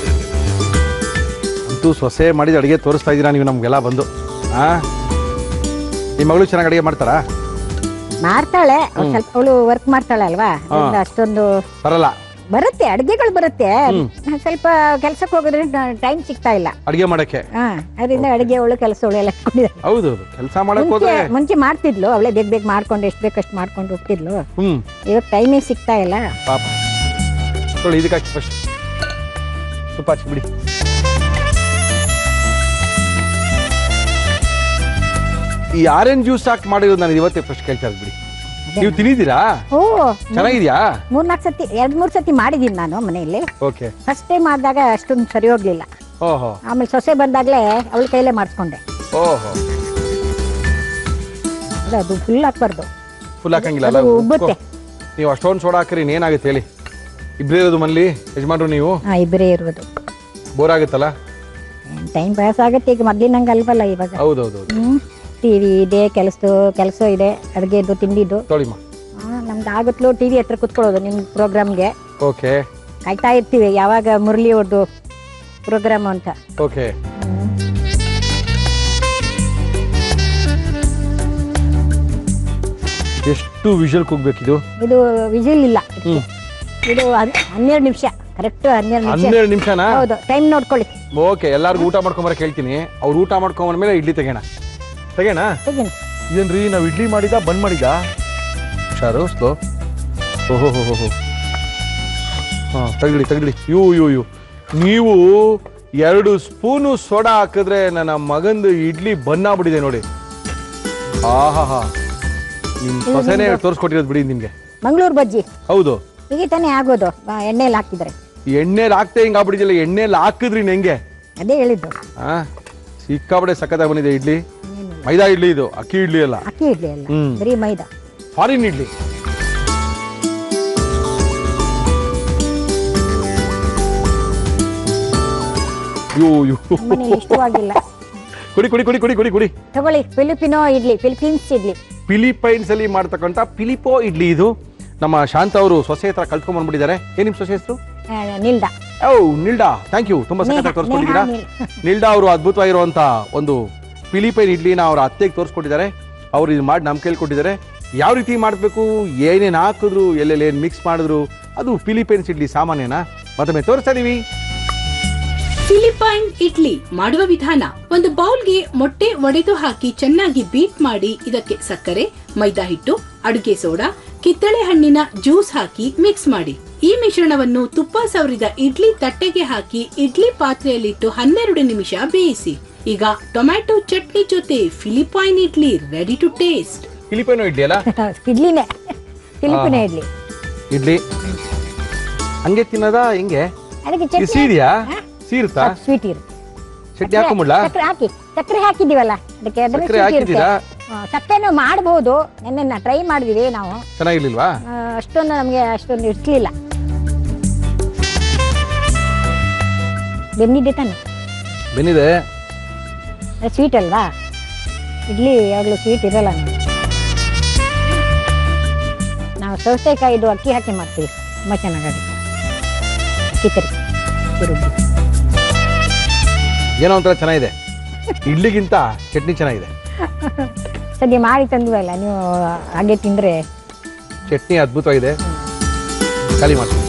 ಅಂತೂ ಸೊಸೆ ಮಾಡಿದ ಅಡುಗೆ ತೋರಿಸ್ತಾ ಇದ್ದೀರಾ ನೀವು ನಮಗೆಲ್ಲ ಬಂದು ಹಾ ನಿಮ್ಮ ಮಗಳು ಚೆನ್ನಾಗಿ ಅಡುಗೆ ಮಾಡ್ತಾರಾ ಮಾಡ್ತಾಳೆ ಅವ್ಳು ಸ್ವಲ್ಪ ಅವಳು ವರ್ಕ್ ಮಾಡ್ತಾಳೆ ಅಲ್ವಾ ಅದ್ರಿಂದ ಅಷ್ಟೊಂದು ಬರಲ್ಲ ಬರುತ್ತೆ ಅಡ್ಗೆಗಳು ಬರುತ್ತೆ ಸ್ವಲ್ಪ ಕೆಲ್ಸಕ್ಕೆ ಹೋಗೋದ್ರೆ ಟೈಮ್ ಸಿಗ್ತಾ ಇಲ್ಲ ಅಡುಗೆ ಮಾಡಕ್ಕೆ ಹಾ ಅದರಿಂದ ಅಡಿಗೆ ಅವಳು ಕೆಲಸ ಅವಳು ಎಲ್ಲ ಇಟ್ಕೊಂಡಿದ್ದಾಳೆ. ಹೌದು ಕೆಲಸ ಮಾಡಕ್ ಮುಂಚೆ ಹೋದ್ರೆ ಮುಂಚೆ ಮಾಡ್ತಿದ್ಲು ಅವಳೇ ಬೇಗ ಬೇಗ ಮಾಡ್ಕೊಂಡು ಎಷ್ಟು ಬೇಕಷ್ಟು ಮಾಡ್ಕೊಂಡು ಹೋಗ್ತಿದ್ಲು ಹ್ಮ್ ಇವಾಗ ಟೈಮೇ ಸಿಗ್ತಾ ಇಲ್ಲ ಪಾಪ ತೊಳಿ ಇದಕ್ಕೆ ಹಾಕಿ ಫಸ್ಟ್ ತುಪ್ಪ ಹಚ್ಚಿ ಬಿಡಿ ಈ ಆರೆಂಜ್ ಜ್ಯೂಸ್ ಹಾಕಿ ಮಾಡಿರೋದು ನಾನು ಇವತ್ತೇ ಫಸ್ಟ್ ಕೇಳ್ತಾ ಇದ್ದೆ ಬಿಡಿ ನೀವು ತಿನ್ನಿದ್ದೀರಾ ಓ ಚೆನ್ನಾಗಿದ್ಯಾ ಮೂರ್ನಾಲ್ಕು ಸತಿ ಎರಡ್ ಮೂರ್ ಸತಿ ಮಾಡಿದೀನಿ ನಾನು ಮನೆಯಲ್ಲಿ ಓಕೆ ಫಸ್ಟ್ ಟೈಮ್ ಆದಾಗ ಅಷ್ಟೊಂದು ಸರಿ ಹೋಗ್ಲಿಲ್ಲ ಓಹೋ ಆಮೇಲೆ ಸೊಸೆ ಬಂದಾಗ್ಲೇ ಅವಳ ಕೈಲೇ ಮಾಡಿಸ್ಕೊಂಡೆ ಓಹೋ ಅಲ್ಲ ಅದು ಫುಲ್ ಹಾಕ್ಬಾರ್ದು ಫುಲ್ ಹಾಕಂಗಿಲ್ಲ ಅಲ್ಲ ಅದು ಉಬ್ಬುತ್ತೆ ನೀವು ಅಷ್ಟೊಂದು ಸೋಡಾ ಹಾಕ್ರಿ ಏನಾಗುತ್ತೆ ಹೇಳಿ ಇಬ್ಬರೇ ಇರೋದು ಮನೇಲಿ ಯಜಮಾನ್ರು ನೀವು ಹಾಂ ಇಬ್ಬರೇ ಇರೋದು ಬೋರ್ ಆಗುತ್ತಲ್ಲ ಟೈಮ್ ಪಾಸ್ ಆಗುತ್ತೆ ಈಗ ಮೊದ್ಲಿನಂಗೆ ಅಲ್ವಲ್ಲ ಇವಾಗ ಹೌದೌದು ಹ್ಞೂ ಟಿ ವಿ ಇದೆ ಕೆಲಸದ್ದು ಕೆಲಸ ಇದೆ ಅಡುಗೆದು ತಿಂಡಿದ್ದು ತೊಳಿಮ್ಮ ನಮ್ದು ಆಗುತ್ತಲೂ ಟಿ ವಿ ಹತ್ರ ಕುತ್ಕೊಳ್ಳೋದು ನಿಮ್ಮ ಪ್ರೋಗ್ರಾಮ್ಗೆ ಓಕೆ ಕಾಯ್ತಾ ಇರ್ತೀವಿ ಯಾವಾಗ ಮುರಳಿ ಅವ್ರದ್ದು ಪ್ರೋಗ್ರಾಮ್ ಅಂತ ಓಕೆ ಎಷ್ಟು ವಿಷಲ್ ಕೂಗ್ಬೇಕಿದು ಇದು ವಿಜಿಲ್ ಇಲ್ಲ ಇದಕ್ಕೆ. ಇದು ಹನ್- ಹನ್ನೆರಡು ನಿಮಿಷ ಕರೆಕ್ಟ್ ಹನ್ನೆರಡು ನಿಮಿಷ ಹನ್ನೆರಡು ನಿಮಿಷನಾ ಹೌದು ಟೈಮ್ ನೋಡ್ಕೊಳ್ಳಿ ಓಕೆ ಎಲ್ಲಾರ್ಗು ಊಟ ಮಾಡ್ಕೊಂಬರಕ್ಕೆ ಹೇಳ್ತೀನಿ ಅವ್ರು ಊಟ ಮಾಡ್ಕೊಂಬಂದ್ಮೇಲೆ ಇಡ್ಲಿ ತೆಗೋಣ ತೆಗೋಣ ತೆಗೀನಿ ಏನ್ರಿ ನಾವು ಇಡ್ಲಿ ಮಾಡಿದ ಬಂದ್ ಮಾಡಿದ ಹುಷಾರು ಸ್ಲೋ ಓಹೋ ಹೋ ಹೋ ಹೋ ಹಾಂ ತಗಲಿ ತಗಲಿ ಯು ಯು ಯು ನೀವು ಎರಡು ಸ್ಪೂನು ಸೋಡಾ ಹಾಕಿದ್ರೆ ನನ್ನ ಮಗಂದು ಇಡ್ಲಿ ಬನ್ನಾಗ್ಬಿಟ್ಟಿದೆ ನೋಡಿ ಆಹಾ ಹಾ ನಿಮ್ ಸೊಸೆನೇ ತೋರಿಸ್ಕೊಟ್ಟಿರೋದು ಬಿಡಿ ನಿಮ್ಗೆ ಮಂಗಳೂರು ಬಜ್ಜಿ ಹೌದು ಹೀಗೆ ತಾನೇ ಆಗೋದು ಬ- ಎಣ್ಣೆಲಿ ಹಾಕಿದ್ರೆ ಎಣ್ಣೆಲಿ ಹಾಕ್ತೆ ಹಿಂಗೆ ಆಗ್ಬಿಟ್ಟಿದ್ದಿಲ್ಲ ಎಣ್ಣೆಲಿ ಹಾಕಿದ್ರಿ ಹೆಂಗೆ ಅದೇ ಹೇಳಿದ್ದು ಆ ಸಿಕ್ಕಾಬಡೆ ಸಖತ್ತಾಗಿ ಬಂದಿದೆ ಇಡ್ಲಿ ಮೈದಾ ಇಡ್ಲಿ ಇದು ಅಕ್ಕಿ ಇಡ್ಲಿ ಅಲ್ಲ ಅಕ್ಕಿ ಇಡ್ಲಿ ಅಲ್ಲ ಹ್ಮ್. ಬರೀ ಮೈದಾ ಫಾರಿನ್ ಇಡ್ಲಿ ಯೋ ಯೋ ಮನೆ ಇಷ್ಟವಾಗಿಲ್ಲ ಕುಡಿ ಕುಡಿ ಕುಡಿ ಕುಡಿ ಕುಡಿ ಕುಡಿ ತಗೊಳ್ಳಿ Filipino idli Philippines idli Philippines ಅಲ್ಲಿ ಮಾಡ್ತಕ್ಕಂಥ ಫಿಲಿಪೋ ಇಡ್ಲಿ ಇದು ನಮ್ಮ ಶಾಂತ ಅವರು ಸೊಸೆ ಹತ್ರ ಕಲ್ತ್ಕೊಂಡ್ ಬಂದ್ಬಿಟ್ಟಿದ್ದಾರೆ ಏನ್ ನಿಮ್ ಸೊಸೆ ಹೆಸರು ಆ, ನಿಲ್ದ ಓ ನಿಲ್ಡಾ ಥ್ಯಾಂಕ್ ಯು ತುಂಬಾ ಸಖತ್ತಾಗಿ ನೇಹಾ, ತೋರಿಸ್ಕೊಟ್ಟಿದ್ದೀರಾ ನೇಹಾ, ನಿಲ್ಡಾ ಅವರು ಅದ್ಭುತವಾಗಿರುವಂತ ಒಂದು ಫಿಲಿಪೈನ್ ಇಡ್ಲಿನ ಅವ್ರ ಅತ್ತೆಗೆ ತೋರಿಸ್ಕೊಟ್ಟಿದ್ದಾರೆ ಅವ್ರು ಇದು ಮಾಡಿ ನಮ್ ಕೈಲಿ ಕೊಟ್ಟಿದ್ದಾರೆ ಯಾವ ರೀತಿ ಮಾಡಬೇಕು ಏನೇನು ಹಾಕಿದ್ರು ಎಲ್ಲೆಲ್ಲಿ ಏನು ಮಿಕ್ಸ್ ಮಾಡಿದ್ರು ಅದು ಫಿಲಿಪೈನ್ಸ್ ಇಡ್ಲಿ ಸಾಮಾನ್ಯನಾ ಮತ್ತೊಮ್ಮೆ ತೋರಿಸ್ತಾ ಇದೀವಿ ಫಿಲಿಪೈನ್ ಇಡ್ಲಿ ಮಾಡುವ ವಿಧಾನ ಒಂದು ಬೌಲ್ಗೆ ಮೊಟ್ಟೆ ಒಡೆದು ಹಾಕಿ ಚೆನ್ನಾಗಿ ಬೀಟ್ ಮಾಡಿ ಇದಕ್ಕೆ ಸಕ್ಕರೆ ಮೈದಾ ಹಿಟ್ಟು ಅಡುಗೆ ಸೋಡಾ ಕಿತ್ತಳೆ ಹಣ್ಣಿನ ಜ್ಯೂಸ್ ಹಾಕಿ ಮಿಕ್ಸ್ ಮಾಡಿ ಈ ಮಿಶ್ರಣವನ್ನು ತುಪ್ಪ ಸವರಿದ ಇಡ್ಲಿ ತಟ್ಟೆಗೆ ಹಾಕಿ ಇಡ್ಲಿ ಪಾತ್ರೆಯಲ್ಲಿಟ್ಟು ಹನ್ನೆರಡು ನಿಮಿಷ ಬೇಯಿಸಿ ಈಗ ಟೊಮ್ಯಾಟೊ ಚಟ್ನಿ ಜೊತೆ Philippine idli ready to taste Philippine idli ಅಲ್ಲ ಇಡ್ಲಿನೇ ಫಿಲಿಪಿನ ಇಡ್ಲಿ ಇಡ್ಲಿ ಹಂಗೆ ತಿನ್ನೋದಾ ಹಿಂಗೆ ಅದಕ್ಕೆ ಇದು ಚಟ್ನಿ ಸೀರಿಯಾ ಸೀರುತ್ತಾ ಸ್ವೀಟ್ ಇರುತ್ತೆ ಚಟ್ನಿ ಹಾಕೊಂಬಿಡ್ಲ ಸಕ್ಕರೆ ಹಾಕಿ ಸಕ್ಕರೆ ಹಾಕಿದೀವಲ್ಲ ಅದಕ್ಕೆ ಅದನ್ನ ಸಕ್ಕರೆ sweet ಇರುತ್ತೆ. ಹಾಕಿದ್ದೀರಾ ಹಾ, ಸಕ್ಕರೆನೂ ಮಾಡ್ಬೋದು ನೆನ್ನೆ ಟ್ರೈ ಮಾಡಿದ್ವಿ ನಾವು ಚೆನ್ನಾಗಿರ್ಲಿಲ್ವಾ ಆ, ಅಷ್ಟೊಂದು ನಮಗೆ ಅಷ್ಟೊಂದು ಇರ್ಲಿಲ್ಲ ಬೆಂದಿದ್ದೆ ತಾನೆ ಬೆನ್ನಿದೆ ಸ್ವೀಟ್ ಅಲ್ವಾ ಇಡ್ಲಿ ಯಾವಾಗಲೂ ಸ್ವೀಟ್ ಇರಲ್ಲ ನಮ್ಗೆ. ನಾವು ಸೌತೆಕಾಯಿದು ಅಕ್ಕಿ ಹಾಕಿ ಮಾಡ್ತೀವಿ ತುಂಬ ಚೆನ್ನಾಗಾಗುತ್ತೆ ಅಕ್ಕಿ ತರಿ ರುಬ್ಬಿ. ಏನೋ ಒಂಥರ ಚೆನ್ನಾಗಿದೆ ಇಡ್ಲಿಗಿಂತ ಚಟ್ನಿ ಚೆನ್ನಾಗಿದೆ ಸದ್ಯ ಮಾಡಿ ತಂದ್ವಲ್ಲ ನೀವು ಹಾಗೆ ತಿಂದರೆ ಚಟ್ನಿ ಅದ್ಭುತವಾಗಿದೆ ಖಾಲಿ ಮಾಡ್ತೀನಿ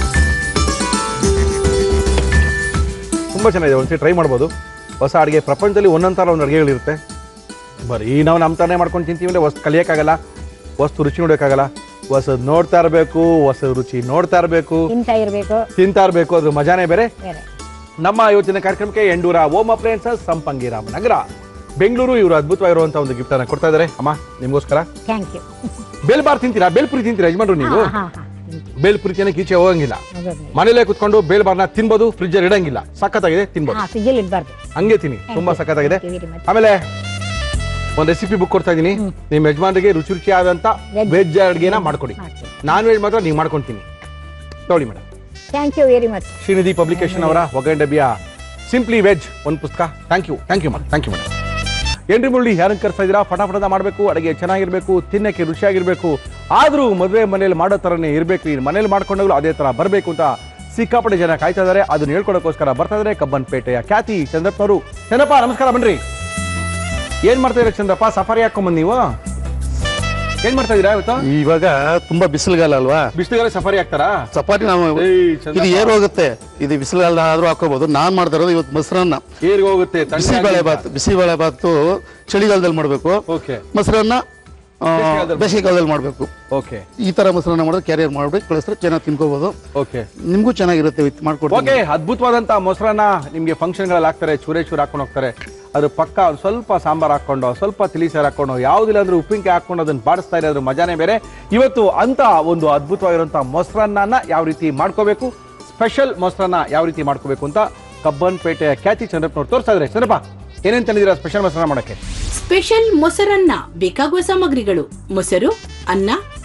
ತುಂಬ ಚೆನ್ನಾಗಿದೆ ಒಂದ್ಸರಿ ಟ್ರೈ ಮಾಡ್ಬೋದು ಹೊಸ ಅಡುಗೆ ಪ್ರಪಂಚದಲ್ಲಿ ಒಂದೊಂದು ಥರ ಒಂದು ಅಡುಗೆಗಳಿರುತ್ತೆ ಬರೀ ನಾವು ನಮ್ಮ ಥರನೇ ಮಾಡ್ಕೊಂಡು ತಿಂತೀವಿ ಅಂದರೆ ವಸ್ತು ಕಲಿಯೋಕ್ಕಾಗಲ್ಲ ವಸ್ತು ರುಚಿ ನೋಡೋಕ್ಕಾಗಲ್ಲ ಹೊಸದು ನೋಡ್ತಾ ಇರಬೇಕು ಹೊಸ ರುಚಿ ನೋಡ್ತಾ ಇರಬೇಕು ತಿಂತಾ ಇರಬೇಕು ತಿಂತಾ ಇರಬೇಕು ಅದ್ರ ಮಜಾನೇ ಬೇರೆ ಬೇರೆ ನಮ್ಮ ಇವತ್ತಿನ ಕಾರ್ಯಕ್ರಮಕ್ಕೆ ಎಂಡೂರ ಓಮ್ ಅಪ್ಲಯನ್ಸಸ್ ಸಂಪಂಗಿ ರಾಮನಗರ ಬೆಂಗಳೂರು ಇವರು ಅದ್ಭುತವಾಗಿರುವಂಥ ಒಂದು ಗಿಫ್ಟ್ ಅನ್ನ ಕೊಡ್ತಾ ಇದ್ದಾರೆ ಅಮ್ಮ ನಿಮಗೋಸ್ಕರ ಥ್ಯಾಂಕ್ ಯು ಬೇಲ್ಬಾರ್ ತಿಂತೀರಾ ಬೇಲ್ಪುರಿ ತಿಂತೀರಾ ಯಜಮಾನ್ರು ನೀವು ಹಾಂ ಹಾಂ ಹಾಂ ಬೇಲ್ಪುರಿ ತಿನ್ನಕ್ಕೆ ಈಚೆ ಹೋಗಂಗಿಲ್ಲ ಹೋಗೋದು ಮನೇಲೆ ಕುತ್ಕೊಂಡು ಬೇಲ್ಬಾರ್ನ ತಿನ್ಬೋದು ಫ್ರಿಜ್ ಇಡಂಗಿಲ್ಲ ಸಖತ್ತಾಗಿದೆ ತಿನ್ಬೋದು ಹಾಂ ಫ್ರಿಜ್ಜಲ್ಲಿ ಇಡಬಾರ್ದು ಹಂಗೆ ತಿನ್ನಿ ತುಂಬಾ ಸಖತ್ತಾಗಿದೆ Thank you very much. ಆಮೇಲೆ ಒಂದು ರೆಸಿಪಿ ಬುಕ್ ಕೊಡ್ತಾ ಇದೀನಿ ನಿಮ್ಮ ಯಜಮಾನ್ರಿಗೆ ರುಚಿ ರುಚಿಯಾದಂತ Veg. ವೆಜ್ ಅಡುಗೆನ ಮಾಡ್ಕೊಡಿ ಮಾಡ್ತೀನಿ. ನಾನ್ ವೆಜ್ ಮಾತ್ರ ನೀವು ಮಾಡ್ಕೊಂತೀನಿ ನೋಡಿ madam thank you very much Srinidhi publication ಅವರ ಒಗ್ಗರಣೆ ಡಬ್ಬಿಯ ಸಿಂಪ್ಲಿ ವೆಜ್ ಒಂದು ಪುಸ್ತಕ thank you thank you madam thank you madam ಏನ್ರಿ ಮುಳ್ಳಿ ಯಾರನ್ನ ಕರ್ಸ್ತಾ ಇದ್ದೀರಾ ಫಟಾಫಟದ ಮಾಡಬೇಕು ಅಡುಗೆ ಚೆನ್ನಾಗಿರ್ಬೇಕು ತಿನ್ನಕ್ಕೆ ರುಚಿಯಾಗಿರ್ಬೇಕು ಆದರೂ ಮದುವೆ ಮನೇಲಿ ಮಾಡೋ ಥರನೇ ಇರಬೇಕು ಈ ಮನೇಲಿ ಮಾಡ್ಕೊಂಡಾಗಲೂ ಅದೇ ಥರ ಬರಬೇಕು ಅಂತ ಸಿಕ್ಕಾಪಟ್ಟೆ ಜನ ಕಾಯ್ತಾ ಇದ್ದಾರೆ ಅದನ್ನ ಹೇಳ್ಕೊಡೋಕ್ಕೋಸ್ಕರ ಬರ್ತಾ ಇದ್ದಾರೆ ಕಬ್ಬನ್ಪೇಟೆಯ ಖ್ಯಾತಿ ಚಂದ್ರಪ್ಪನವರು ಚಂದ್ರಪ್ಪ ನಮಸ್ಕಾರ ಬನ್ರಿ ಏನ್ ಮಾಡ್ತಾ ಇದ್ದೀರಾ ಚಂದ್ರಪ್ಪ ಸಫಾರಿ ಹಾಕೊಂಬಂದ್ ನೀವು ಏನ್ ಮಾಡ್ತಾ ಇದ್ದೀರಾ ಇವತ್ತು ಇವಾಗ ತುಂಬಾ ಬಿಸಿಲುಗಾಲ ಅಲ್ವಾ ಬಿಸಿಲುಗಾಲ ಸಫಾರಿ ಹಾಕ್ತಾರಾ ಚಪಾತಿ ನಾವು ಏಯ್, ಇದು ಚಂದ್ರಪ್ಪ. ಏರ್ ಹೋಗುತ್ತೆ ಇದು ಬಿಸಿಲುಗಾಲ ಆದ್ರೂ ಹಾಕೋಬಹುದು ನಾನ್ ಮಾಡ್ತಾ ಇರೋದು ಇವತ್ತು ಮೊಸರನ್ನ ಏರ್ಗೆ ಹೋಗುತ್ತೆ ಬಿಸಿಬೇಳೆ ಬಾತ್ ಬಿಸಿಬೇಳೆ ಬಾತು ಚಳಿಗಾಲದಲ್ಲಿ ಮಾಡ್ಬೇಕು ಓಕೆ ಮೊಸರನ್ನ ಆ, ಬೇಸಿಗೆಗಾಲದಲ್ಲಿ ಬೇಸಿಗೆಗಾಲದಲ್ಲಿ ಮಾಡ್ಬೇಕು ಓಕೆ ಈ ತರ ಮೊಸರನ್ನ ಮಾಡಿದ್ರೆ ಕ್ಯಾರಿಯರ್ ಮಾಡ್ಬಿಟ್ಟು ಕಳಿಸಿದ್ರೆ ಚೆನ್ನಾಗಿ ತಿನ್ಕೋಬಹುದು ಓಕೆ ನಿಮ್ಗೂ ಚೆನ್ನಾಗಿರುತ್ತೆ ಇದು ಮಾಡ್ಕೊಡ್ತೀನಿ ಓಕೆ ಅದ್ಭುತವಾದಂತ ಮೊಸರನ್ನ ನಿಮ್ಗೆ ಫಂಕ್ಷನ್ಗಳಲ್ಲಿ ಹಾಕ್ತಾರೆ ಚೂರೆ ಚೂರು ಹಾಕೊಂಡು ಹೋಗ್ತಾರೆ ಅದ್ರ ಪಕ್ಕ ಒಂದ್ ಸ್ವಲ್ಪ ಸಾಂಬಾರ್ ಹಾಕೊಂಡು ಸ್ವಲ್ಪ ತಿಳಿ ಸಾರು ಹಾಕೊಂಡು ಯಾವುದಿಲ್ಲ ಅಂದ್ರೆ ಉಪ್ಪಿನಕಾಯಿ ಹಾಕೊಂಡು ಅದನ್ನ ಬಾಡಿಸ್ತಾ ಇರೋದ್ರ ಮಜಾನೇ ಬೇರೆ ಇವತ್ತು ಅಂತ ಒಂದು ಅದ್ಭುತವಾಗಿರುವಂತ ಮೊಸರನ್ನ ಯಾವ ರೀತಿ ಮಾಡ್ಕೋಬೇಕು ಸ್ಪೆಷಲ್ ಮೊಸರನ್ನ ಯಾವ ರೀತಿ ಮಾಡ್ಕೋಬೇಕು ಅಂತ ಕಬ್ಬನ್ಪೇಟೆಯ ಖ್ಯಾತಿ ಚಂದ್ರಪ್ಪನವ್ರು ತೋರಿಸ್ತಾ ಇದ್ದಾರೆ ಚಂದ್ರಪ್ಪ ಏನೇನ್ ತಂದಿದ್ದೀರಾ ಸ್ಪೆಷಲ್ ಮೊಸರನ್ನ ಮಾಡಕ್ಕೆ ಸ್ಪೆಷಲ್ ಮೊಸರನ್ನ ಬೇಕಾಗುವ ಸಾಮಗ್ರಿಗಳು ಮೊಸರು ಅನ್ನ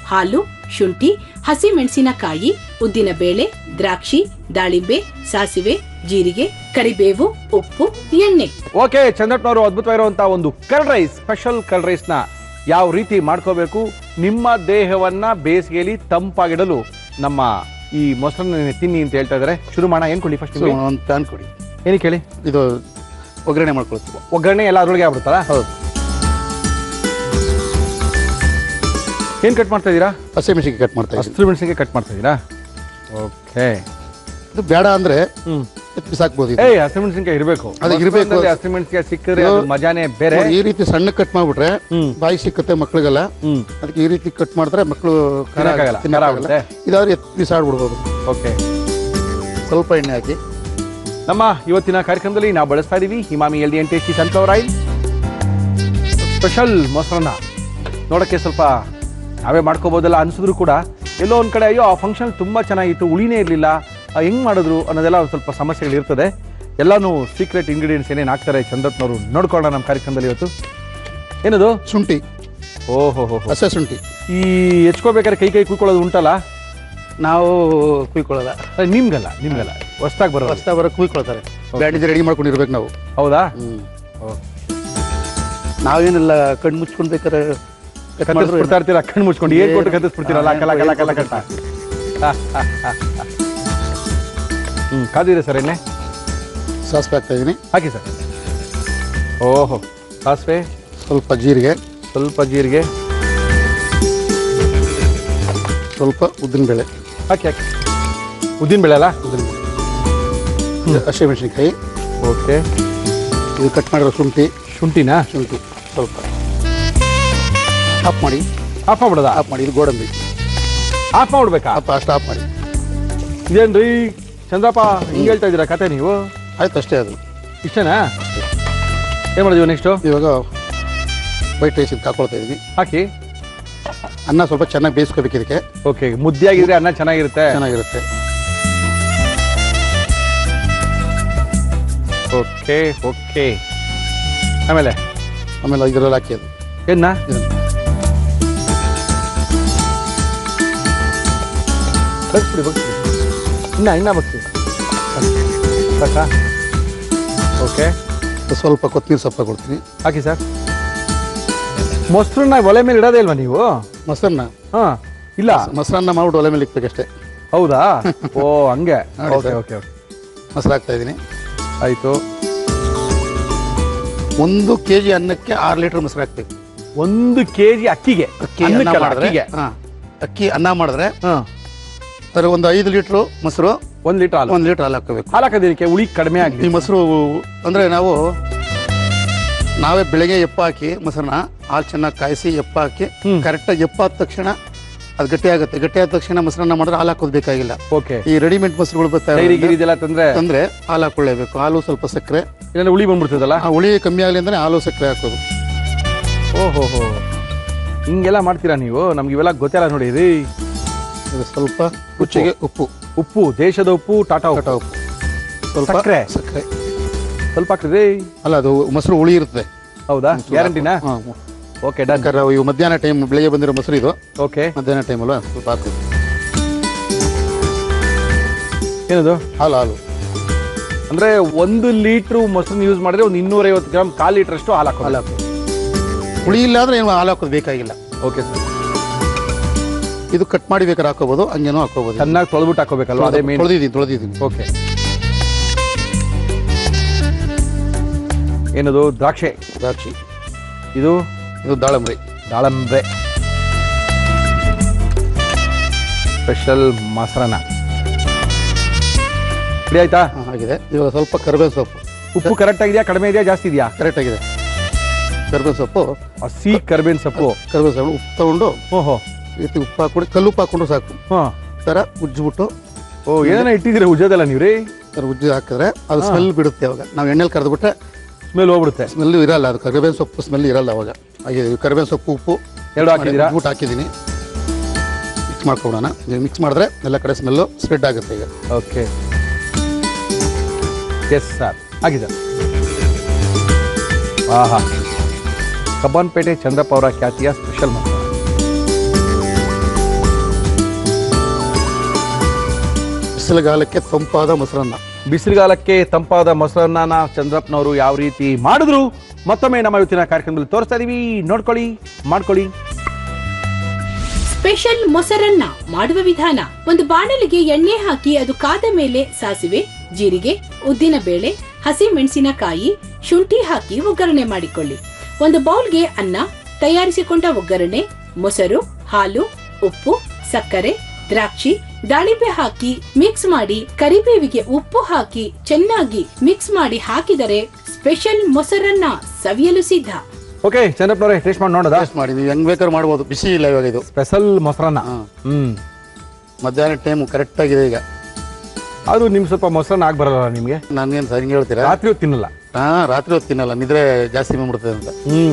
ಹಾಲು ಶುಂಠಿ ಹಸಿಮೆಣಸಿನಕಾಯಿ ಉದ್ದಿನಬೇಳೆ ದ್ರಾಕ್ಷಿ ದಾಳಿಂಬೆ ಸಾಸಿವೆ ಜೀರಿಗೆ ಕರಿಬೇವು ಉಪ್ಪು ಎಣ್ಣೆ ಓಕೆ ಚಂದ್ರಪ್ಪನವರು ಅದ್ಭುತವಾಗಿರುವಂತಹ ಒಂದು curd rice special curd rice ನ ಯಾವ ರೀತಿ ಮಾಡ್ಕೋಬೇಕು ನಿಮ್ಮ ದೇಹವನ್ನ ಬೇಸಿಗೆಯಲ್ಲಿ ತಂಪಾಗಿಡಲು ನಮ್ಮ ಈ ಮೊಸರನ್ನ ತಿನ್ನಿ ಅಂತ ಹೇಳ್ತಾ ಇದಾರೆ ಶುರು ಮಾಡೋಣ ಏನ್ ಕೊಡಿ ಫಸ್ಟ್ ಒಂದು ಪ್ಯಾನ್ ಕೊಡಿ ಏನಕ್ಕೆ ಹೇಳಿ ಇದು ಒಗ್ಗರಣೆ ಮಾಡ್ಕೊಳ್ತೀವಿ ಒಗ್ಗರಣೆ ಎಲ್ಲ ಅದ್ರೊಳಗೆ ಆಗ್ಬಿಡ್ತಾರ ಹೌದು ಏನ್ ಕಟ್ ಮಾಡ್ತಾ ಇದೀರಾ ಹಸಿಮೆಣಸಿಗೆ ಕಟ್ ಮಾಡ್ತಾ ಇದ್ದೀವಿ ಹಸಿರು ಮೆಣಸಿಗೆ ಕಟ್ ಮಾಡ್ತಾ ಇದೀರಾ ಓಕೆ ಇದು ಬೇಡ ಅಂದ್ರೆ ಹ್ಮ್ ಎತ್ತು ಬಿಸಾಕ್ಬೋದು ಇದು ಏಯ್ ಹಸಿಮೆಣಸಿನ್ಕಾಯಿ ಇರಬೇಕು ಅದು ಇರ್ಬೇಕು. ಹಸಿಮೆಣಸಿನ್ಕಾಯಿ ಸಿಕ್ಕಿದ್ರೆ ಅದು ಮಜಾನೇ ಬೇರೆ ನೋಡಿ, ಈ ರೀತಿ ಸಣ್ಣ ಕಟ್ ಮಾಡ್ಬಿಟ್ರೆ ಹ್ಮ್. ಬಾಯಿ ಸಿಕ್ಕತ್ತೆ ಮಕ್ಳಿಗೆಲ್ಲ ಹ್ಮ್ ಅದಕ್ಕೆ ಈ ರೀತಿ ಕಟ್ ಮಾಡಿದ್ರೆ ಮಕ್ಕಳು ತಿನ್ನಕ್ಕಾಗಲ್ಲ, ಖಾರ ಆಗುತ್ತೆ. ಇದಾದ್ರೆ ಎತ್ತು ಬಿಸಾಡ್ಬಿಡ್ಬೋದು ಓಕೆ ಸ್ವಲ್ಪ ಎಣ್ಣೆ ಹಾಕಿ ನಮ್ಮ ಇವತ್ತಿನ ಕಾರ್ಯಕ್ರಮದಲ್ಲಿ ನಾವು ಬಳಸ್ತಾ ಇದೀವಿ ಹಿಮಾಮಿ L D N tasty sunflower oil special ಮೊಸರನ್ನ ನೋಡೋಕ್ಕೆ ಸ್ವಲ್ಪ ನಾವೇ ಮಾಡ್ಕೋಬೋದಲ್ಲ ಅನ್ಸಿದ್ರು ಕೂಡ ಎಲ್ಲೋ ಒಂದು ಕಡೆ ಅಯ್ಯೋ ಆ ಫಂಕ್ಷನ್ ತುಂಬ ಚೆನ್ನಾಗಿತ್ತು ಉಳಿನೇ ಇರಲಿಲ್ಲ ಹೆಂಗ್ ಮಾಡಿದ್ರು ಅನ್ನೋದೆಲ್ಲ ಒಂದು ಸ್ವಲ್ಪ ಸಮಸ್ಯೆಗಳಿರ್ತದೆ ಎಲ್ಲಾನು ಸೀಕ್ರೆಟ್ ಇಂಗ್ರೀಡಿಯೆಂಟ್ಸ್ ಏನೇನು ಹಾಕ್ತಾರೆ ಚಂದ್ರಪ್ಪನವರು ನೋಡ್ಕೊಳ್ಳೋಣ ನಮ್ಮ ಕಾರ್ಯಕ್ರಮದಲ್ಲಿ ಇವತ್ತು ಏನದು ಶುಂಠಿ ಓಹೋ ಹೋ ಹಸೆ ಶುಂಠಿ ಈ ಹೆಚ್ಕೋಬೇಕಾದ್ರೆ ಕೈ ಕೈ ಕುಯ್ಕೊಳ್ಳೋದು ಉಂಟಲ್ಲ ನಾವು ಕುಯ್ಕೊಳ್ಳಲ್ಲ ಅದ್ ನಿಮ್ಗಲ್ಲ ನಿಮ್ಗಲ್ಲ ಹೊಸ್ದಾಗಿ ಬರೋದು ಹೊಸ್ತಾ ಬರೋ ಕುಯ್ಕೊಳ್ತಾರೆ ಬ್ಯಾಂಡೇಜ್ ರೆಡಿ ಮಾಡ್ಕೊಂಡಿರ್ಬೇಕು ನಾವು ಹೌದಾ ಹ್ಮ್ ಓ. ನಾವೇನೆಲ್ಲ ಕಣ್ಣು ಮುಚ್ಕೊಂಡು ಬೇಕಾದ್ರೆ cut ಮಾಡಿದ್ರು ಕತ್ತಿಸ್ಬಿಡ್ತಾ ಇರ್ತೀರಾ ಕಣ್ಣು ಮುಚ್ಕೊಂಡು ಏನ್ ಕೊಟ್ಟು ಕತ್ತಿಸ್ಬಿಡ್ತೀರಲ್ಲ ಕಲ ಕಲ ಕಲ ಕಟ್ಟ ಹ್ಮ್ ಕಾದಿದೆ ಸರ್ ಎಣ್ಣೆ ಸಾಸಿವೆ ಹಾಕ್ತಾ ಇದೀನಿ ಹಾಕಿ ಸರ್ ಓಹೋ ಸಾಸಿವೆ ಸ್ವಲ್ಪ ಜೀರಿಗೆ ಸ್ವಲ್ಪ ಜೀರಿಗೆ ಸ್ವಲ್ಪ ಉದ್ದಿನಬೇಳೆ ಹಾಕಿ ಹಾಕಿ ಉದ್ದಿನ ಬೇಳೆ ಅಲ್ಲ ಹಸಿಮೆಣಸಿನ್ಕಾಯಿ ಓಕೆ ಇದು ಕಟ್ ಮಾಡಿರೋ ಶುಂಠಿ ಶುಂಠಿನಾ ಶುಂಠಿ ಸ್ವಲ್ಪ ಆಫ್ ಮಾಡಿ ಆಫ್ ಮಾಡ್ಬಿಡೋದಾ ಆಫ್ ಮಾಡಿ ಇದು ಗೋಡಂಬಿ ಆಫ್ ಮಾಡ್ಬಿಡ್ಬೇಕಾ ಆಫ್ ಅಷ್ಟು ಆಫ್ ಮಾಡಿ ಇದೇನ್ರಿ ಚಂದ್ರಪ್ಪ ಹಿಂಗೆ ಹೇಳ್ತಾ ಇದ್ದೀರಾ ಕತೆ ನೀವು ಆಯ್ತು ಅಷ್ಟೇ ಅದು ಇಷ್ಟನಾ ಏನು ಮಾಡಿದೀವಿ ನೆಕ್ಸ್ಟು ಇವಾಗ ವೈಟ್ ರೈಸ್ ಇದು ಹಾಕೊಳ್ತಾ ಇದೀನಿ ಹಾಕಿ ಅನ್ನ ಸ್ವಲ್ಪ ಚೆನ್ನಾಗಿ ಬೇಯಿಸ್ಕೋಬೇಕು ಇದಕ್ಕೆ ಓಕೆ ಮುದ್ದೆಯಾಗಿದ್ರೆ ಅನ್ನ ಚೆನ್ನಾಗಿರುತ್ತೆ ಚೆನ್ನಾಗಿರುತ್ತೆ ಓಕೆ ಓಕೆ ಆಮೇಲೆ ಆಮೇಲೆ ಇದರಲ್ಲಿ ಹಾಕಿ ಅದು ಏನ ಇದನ್ನ ಬಗ್ಸ್ಬಿಡಿ ಬಗ್ಸ್ಬಿಡಿ ಇನ್ನ ಇನ್ನ ಬಗ್ಸಿ ಸಾಕಾ ಓಕೆ ಸ್ವಲ್ಪ ಕೊತ್ತಂಬರಿ ಸೊಪ್ಪು ಕೊಡ್ತೀನಿ ಹಾಕಿ ಸರ್ ಮೊಸರನ್ನ ಒಲೆ ಮೇಲೆ ಇಡೋದೇ ಇಲ್ವಾ ನೀವು ಮೊಸರನ್ನ ಹಾ ಇಲ್ಲ ಮೊಸರನ್ನ ಮಾಡ್ಬಿಟ್ಟು ಒಲೆ ಮೇಲೆ ಇಕ್ಬೇಕಷ್ಟೇ ಹೌದಾ ಓ ಹಂಗೆ ನೋಡಿ ಓಕೆ ಸರ್. ಓಕೆ ಓಕೆ ಮೊಸರು ಹಾಕ್ತಾ ಇದ್ದೀನಿ ಆಯ್ತು ಒಂದು ಕೆ ಜಿ ಅನ್ನಕ್ಕೆ ಆರು ಲೀಟರ್ ಮೊಸರು ಹಾಕ್ಬೇಕು ಒಂದು ಕೆ ಜಿ ಅಕ್ಕಿಗೆ ಅಕ್ಕಿ ಅನ್ನ ಅನ್ನಕ್ಕಲ್ಲ, ಮಾಡಿದ್ರೆ ಅಕ್ಕಿಗೆ ಹಾ ಅಕ್ಕಿ ಅನ್ನ ಮಾಡಿದ್ರೆ ಹಾ ಅದ್ರ ಒಂದು ಐದು ಲೀಟ್ರು ಮೊಸರು ಒಂದ್ ಲೀಟರ್ ಹಾಲು ಒಂದು ಲೀಟರ್ ಹಾಲು ಹಾಕೋಬೇಕು ಹಾಲು ಹಾಕೋದಕ್ಕೆ ಹುಳಿ ಕಡಿಮೆ ಈ ಆಗಲಿ ಮೊಸರು ಅಂದ್ರೆ ನಾವು ನಾವೇ ಬೆಳಗ್ಗೆ ಎಪ್ಪ ಹಾಕಿ ಮೊಸರನ್ನ ಹಾಲು ಚೆನ್ನಾಗಿ ಕಾಯಿಸಿ ಎಪ್ಪ ಹಾಕಿ ಹ್ಮ್. ಕರೆಕ್ಟಾಗಿ ಎಪ್ಪ ಆದ ತಕ್ಷಣ ಅದು ಗಟ್ಟಿ ಆಗುತ್ತೆ ಗಟ್ಟಿ ಆದ ತಕ್ಷಣ ಮೊಸರನ್ನ ಮಾಡಿದ್ರೆ ಹಾಲು ಹಾಕೋದು ಬೇಕಾಗಿಲ್ಲ ಓಕೆ ಈ ರೆಡಿಮೇಡ್ ಮೊಸರುಗಳು ಬರ್ತಾ ಡೈರಿ ಗಿರಿ ಇದೆಲ್ಲ ತಂದ್ರೆ ತಂದ್ರೆ ಹಾಲು ಹಾಕೊಳ್ಳೇಬೇಕು ಹಾಲು ಸ್ವಲ್ಪ ಸಕ್ಕರೆ ಇಲ್ಲ ಹುಳಿ ಬಂದ್ಬಿಡ್ತದಲ್ಲ ಆ ಹುಳಿ ಕಮ್ಮಿ ಆಗಲಿ ಅಂದ್ರೆ ಹಾಲು ಸಕ್ಕರೆ ಹಾಕೋದು ಓಹೋ ಹೋ ಹಿಂಗೆಲ್ಲ ಮಾಡ್ತೀರಾ ನೀವು ನಮ್ಗೆ ಇವೆಲ್ಲ ಗೊತ್ತಿಲ್ಲ ನೋಡಿ ರೀ ಇದು ಸ್ವಲ್ಪ ರುಚಿಗೆ ಉಪ್ಪು ಉಪ್ಪು ದೇಶದ ಉಪ್ಪು ಟಾಟಾ ಕಟ ಉಪ್ಪು ಉಪ್ಪು ಸ್ವಲ್ಪ ಸಕ್ಕರೆ? ಸಕ್ಕರೆ ಸ್ವಲ್ಪ ಹಾಕ್ರಿ ಅಲ್ಲ ಅದು ಮೊಸರು ಹುಳಿ ಇರುತ್ತೆ ಹೌದಾ ಗ್ಯಾರಂಟಿನಾ ಹಾ, ಓಕೆ ಡನ್ ಯಾಕಂದ್ರೆ ಇವು ಮಧ್ಯಾಹ್ನ ಟೈಮ್ ಬೆಳಿಗ್ಗೆ ಬಂದಿರೋ ಮೊಸರು ಇದು ಓಕೆ ಮಧ್ಯಾಹ್ನ ಟೈಮ್ ಅಲ್ವಾ ಸ್ವಲ್ಪ ಹಾಕೋದು ಏನದು ಹಾಲು ಹಾಲು ಅಂದ್ರೆ ಒಂದು ಲೀಟ್ರ್ ಮೊಸರನ್ನ ಯೂಸ್ ಮಾಡಿದ್ರೆ ಒಂದು ಇನ್ನೂರೈವತ್ತು ಗ್ರಾಮ್ ಕಾಲ್ ಲೀಟರ್ ಅಷ್ಟು ಹಾಲು ಹಾಕೋಲ್ಲ ಹಾಲು ಹಾಕೋದು ಹುಳಿ ಇಲ್ಲ ಅಂದ್ರೆ ಏನು ಹಾಲು ಹಾಕೋದು ಬೇಕಾಗಿಲ್ಲ ಓಕೆ ಸರ್ ಇದು ಕಟ್ ಮಾಡಿ ಬೇಕಾದ್ರೆ ಹಾಕೋಬಹುದು ಹಂಗೇನೋ ಹಾಕೋಬಹುದು ಚೆನ್ನಾಗಿ ತೊಳೆದ್ಬಿಟ್ಟು ಹಾಕೋಬೇಕಲ್ವಾ ಅದೇ ಮೇನ್ ತೊಳೆದಿದ್ದೀನಿ ತೊಳೆದಿದ್ದೀನಿ ಓಕೆ ಏನದು ದ್ರಾಕ್ಷೆ ದ್ರಾಕ್ಷಿ ಇದು ಇದು ದಾಳಂಬ್ರಿ ದಾಳಂಬ್ರೆ ಸ್ಪೆಷಲ್ ಮೊಸರನ್ನ ರೆಡಿ ಆಯ್ತಾ ಹಾ, ಆಗಿದೆ ಇವಾಗ ಸ್ವಲ್ಪ ಕರಿಬೇವು ಸೊಪ್ಪು ಉಪ್ಪು ಕರೆಕ್ಟ್ ಆಗಿದೆಯಾ ಕಡಿಮೆ ಇದೆಯಾ ಜಾಸ್ತಿ ಇದೆಯಾ ಕರೆಕ್ಟ್ ಆಗಿದೆ ಕರಿಬೇವು ಸೊಪ್ಪು ಹಸಿ ಕರ್ಬೇವಿನ ಸೊಪ್ಪು ಕರಿಬೇವು ಸೊಪ್ಪು ಉಪ್ಪು ತಗೊಂಡು ಓಹೋ ಈ ರೀತಿ ಉಪ್ಪು ಹಾಕೊಂಡು ಕಲ್ಲು ಉಪ್ಪು ಹಾಕೊಂಡು ಸಾಕು ಹಾ ಈ ಥರ ಉಜ್ಜಿಬಿಟ್ಟು ಓ ಏನೇನೋ ಇಟ್ಟಿದ್ದೀರಾ ಉಜ್ಜೋದಲ್ಲ ನೀವು ರೀ ಈ ಥರ ಉಜ್ಜಿ ಹಾಕಿದ್ರೆ ಅದು ಸ್ಮೆಲ್ ಬಿಡುತ್ತೆ ಅವಾಗ ನಾವು ಎಣ್ಣೆಲಿ ಕರೆದ್ಬಿಟ್ರೆ ಸ್ಮೆಲ್ ಹೋಗ್ಬಿಡುತ್ತೆ ಸ್ಮೆಲ್ ಇರಲ್ಲ ಅದು ಕರಿಬೇವು ಸೊಪ್ಪು ಸ್ಮೆಲ್ ಇರಲ್ಲ ಅವಾಗ ಹಾಗೆ ಕರಿಬೇವು ಸೊಪ್ಪು ಉಪ್ಪು ಎರಡು ಹಾಕಿದ್ದೀರಾ ಉಜ್ಬಿಟ್ಟು ಹಾಕಿದ್ದೀನಿ ಮಿಕ್ಸ್ ಮಾಡ್ಕೊಡೋಣ ಮಿಕ್ಸ್ ಮಾಡಿದ್ರೆ ಎಲ್ಲ ಕಡೆ ಸ್ಮೆಲ್ಲು ಸ್ಪ್ರೆಡ್ ಆಗುತ್ತೆ ಈಗ ಓಕೆ ಎಸ್ ಸರ್ ಆಗಿದೆ ಆಹಾ ಕಬ್ಬನ್ಪೇಟೆ ಚಂದ್ರಪ್ಪ ಅವರ ಖ್ಯಾತಿಯ ಸ್ಪೆಷಲ್ ಮಸಾಲ ಬಿಸಿಲುಗಾಲಕ್ಕೆ ತಂಪಾದ ಮೊಸರನ್ನ ಬಿಸಿಲುಗಾಲಕ್ಕೆ ತಂಪಾದ ಮೊಸರನ್ನ ಚಂದ್ರಪ್ಪನವರು ಯಾವ ರೀತಿ ಮಾಡಿದ್ರು ಮತ್ತೊಮ್ಮೆ ನಮ್ಮ ಇವತ್ತಿನ ಕಾರ್ಯಕ್ರಮದಲ್ಲಿ ತೋರಿಸ್ತಾ ಇದೀವಿ ನೋಡ್ಕೊಳ್ಳಿ ಮಾಡ್ಕೊಳ್ಳಿ ಸ್ಪೆಷಲ್ ಮೊಸರನ್ನ ಮಾಡುವ ವಿಧಾನ ಒಂದು ಬಾಣಲಿಗೆ ಎಣ್ಣೆ ಹಾಕಿ ಅದು ಕಾದ ಮೇಲೆ ಸಾಸಿವೆ ಜೀರಿಗೆ ಉದ್ದಿನ ಬೇಳೆ ಹಸಿ ಮೆಣಸಿನಕಾಯಿ ಶುಂಠಿ ಹಾಕಿ ಒಗ್ಗರಣೆ ಮಾಡಿಕೊಳ್ಳಿ ಒಂದು ಬೌಲ್ಗೆ ಅನ್ನ ತಯಾರಿಸಿಕೊಂಡ ಒಗ್ಗರಣೆ ಮೊಸರು ಹಾಲು ಉಪ್ಪು ಸಕ್ಕರೆ ದ್ರಾಕ್ಷಿ ದಾಳಿಂಬೆ ಹಾಕಿ ಮಿಕ್ಸ್ ಮಾಡಿ ಕರಿಬೇವಿಗೆ ಉಪ್ಪು ಹಾಕಿ ಚೆನ್ನಾಗಿ ಮಿಕ್ಸ್ ಮಾಡಿ ಹಾಕಿದರೆ ಸ್ಪೆಷಲ್ ಮೊಸರನ್ನ ಸವಿಯಲು ಸಿದ್ಧ ಓಕೆ ಚಂದ್ರಪ್ಪನವರೇ ಟೇಸ್ಟ್ ಮಾಡಿ ನೋಡೋದಾ ಟೇಸ್ಟ್ ಮಾಡಿ ನೀವು ಹೆಂಗ್ ಬೇಕಾದ್ರೂ ಮಾಡ್ಬೋದು ಬಿಸಿ ಇಲ್ಲ ಇವಾಗ ಇದು ಸ್ಪೆಷಲ್ ಮೊಸರನ್ನ ಹಾ. ಹ್ಮ್ ಮಧ್ಯಾಹ್ನ ಟೈಮು ಕರೆಕ್ಟ್ ಆಗಿದೆ ಈಗ ಅದು ನಿಮ್ಗೆ ಸ್ವಲ್ಪ ಮೊಸರನ್ನ ಆಗಿ ಬರಲ್ಲ ನಿಮಗೆ ನನ್ಗೇನು ಸರಿ ಹಿಂಗೆ ಹೇಳ್ತೀರಾ ರಾತ್ರಿ ಹೊತ್ತು ತಿನ್ನಲ್ಲ ಹಾ ರಾತ್ರಿ ಹೊತ್ತು ತಿನ್ನಲ್ಲ ನಿದ್ರೆ ಜಾಸ್ತಿ ಬಂದ್ಬಿಡ್ತದೆ ಅಂತ ಹ್ಮ್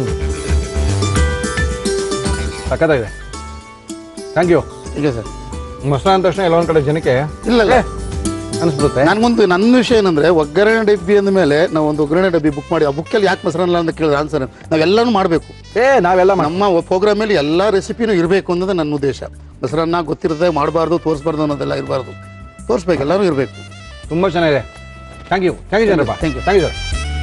ಸಖತ್ತಾಗಿದೆ ಥ್ಯಾಂಕ್ ಯು ಹೀಗೆ ಸರ್ ಮೊಸರು ಅಂದ ತಕ್ಷಣ ಎಲ್ಲ ಒಂದ್ ಕಡೆ ಜನಕ್ಕೆ ಇಲ್ಲ ಇಲ್ಲ ಅನಿಸ್ಬಿಡುತ್ತೆ ನನ್ಗೊಂದು ನನ್ನ ವಿಷಯ ಏನಂದ್ರೆ ಒಗ್ಗರಣೆ ಡಬ್ಬಿ ಅಂದ ಮೇಲೆ ನಾವು ಒಂದು ಒಗ್ಗರಣೆ ಡಬ್ಬಿ ಬುಕ್ ಮಾಡಿ ಆ ಬುಕ್ಕಲ್ಲಿ ಯಾಕೆ ಮೊಸರನ್ನ ಅಂತ ಕೇಳಿದ್ರೆ ಆನ್ಸರ್ ನಾವೆಲ್ಲನೂ ಮಾಡಬೇಕು ಏ ನಾವೆಲ್ಲ ಮಾಡ್- ನಮ್ಮ ಪ್ರೋಗ್ರಾಮಲ್ಲಿ ಎಲ್ಲ ರೆಸಿಪಿನೂ ಇರಬೇಕು ಅನ್ನೋದು ನನ್ನ ಉದ್ದೇಶ ಮೊಸರನ್ನ ಗೊತ್ತಿರುತ್ತೆ ಮಾಡಬಾರ್ದು ತೋರಿಸ್ಬಾರ್ದು ಅನ್ನೋದೆಲ್ಲ ಇರಬಾರ್ದು ತೋರಿಸ್ಬೇಕು ಎಲ್ಲರೂ ಇರಬೇಕು ತುಂಬಾ ಚೆನ್ನಾಗಿದೆ thank you thank you Chandrappa Thank you. Thank you sir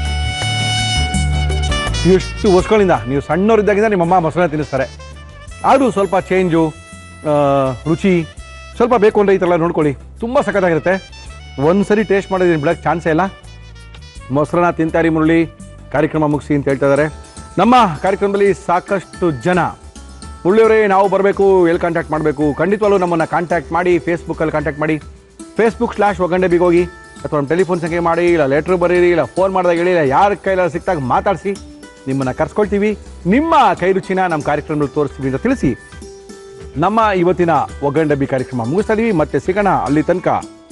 ಎಷ್ಟು ವರ್ಷಗಳಿಂದ ನೀವು ಸಣ್ಣವರಿದ್ದಾಗಿಂದ ನಿಮ್ಮಮ್ಮ ಮೊಸರನ್ನ ತಿನ್ನಿಸ್ತಾರೆ ಆದರೂ ಸ್ವಲ್ಪ ಚೇಂಜು ರುಚಿ ಸ್ವಲ್ಪ ಬೇಕು ಅಂದರೆ ಈ ಥರ ಎಲ್ಲ ನೋಡ್ಕೊಳ್ಳಿ ತುಂಬ ಸಖತ್ತಾಗಿರುತ್ತೆ ಒಂದು ಸರಿ ಟೇಸ್ಟ್ ಮಾಡೋದು ಬಿಡೋಕ್ಕೆ ಚಾನ್ಸೇ ಇಲ್ಲ ಮೊಸರನ್ನ ತಿಂತಾರಿ ಮುರಳಿ ಕಾರ್ಯಕ್ರಮ ಮುಗಿಸಿ ಅಂತ ಹೇಳ್ತಾ ಇದ್ದಾರೆ ನಮ್ಮ ಕಾರ್ಯಕ್ರಮದಲ್ಲಿ ಸಾಕಷ್ಟು ಜನ ಮುರಳಿಯವರೇ ನಾವು ಬರಬೇಕು ಎಲ್ಲಿ ಕಾಂಟ್ಯಾಕ್ಟ್ ಮಾಡಬೇಕು ಖಂಡಿತವಾಗ್ಲೂ ನಮ್ಮನ್ನು ಕಾಂಟ್ಯಾಕ್ಟ್ ಮಾಡಿ ಫೇಸ್ಬುಕ್ಕಲ್ಲಿ ಕಾಂಟ್ಯಾಕ್ಟ್ ಮಾಡಿ ಫೇಸ್ಬುಕ್ ಸ್ಲಾಶ್ ಒಗಂಡೆ ಬಿಗ್ ಹೋಗಿ ಅಥವಾ ನಮ್ಮ ಟೆಲಿಫೋನ್ ಸಂಖ್ಯೆ ಮಾಡಿ ಇಲ್ಲ ಲೆಟ್ರ್ ಬರೀರಿ ಇಲ್ಲ ಫೋನ್ ಮಾಡಿದಾಗ ಹೇಳಿ ಇಲ್ಲ ಯಾರ ಕೈಲಾರ ಸಿಕ್ತಾಗ ಮಾತಾಡಿಸಿ ನಿಮ್ಮನ್ನು ಕರ್ಸ್ಕೊಳ್ತೀವಿ ನಿಮ್ಮ ಕೈ ರುಚಿನ ನಮ್ಮ ಕಾರ್ಯಕ್ರಮದಲ್ಲಿ ತೋರಿಸ್ತೀವಿ ಅಂತ ತಿಳಿಸಿ ನಮ್ಮ ಇವತ್ತಿನ ಒಗ್ಗಂಡಬ್ಬಿ ಕಾರ್ಯಕ್ರಮ ಮುಗಿಸ್ತಾ ಇದೀವಿ ಮತ್ತೆ ಸಿಗೋಣ ಅಲ್ಲಿ ತನಕ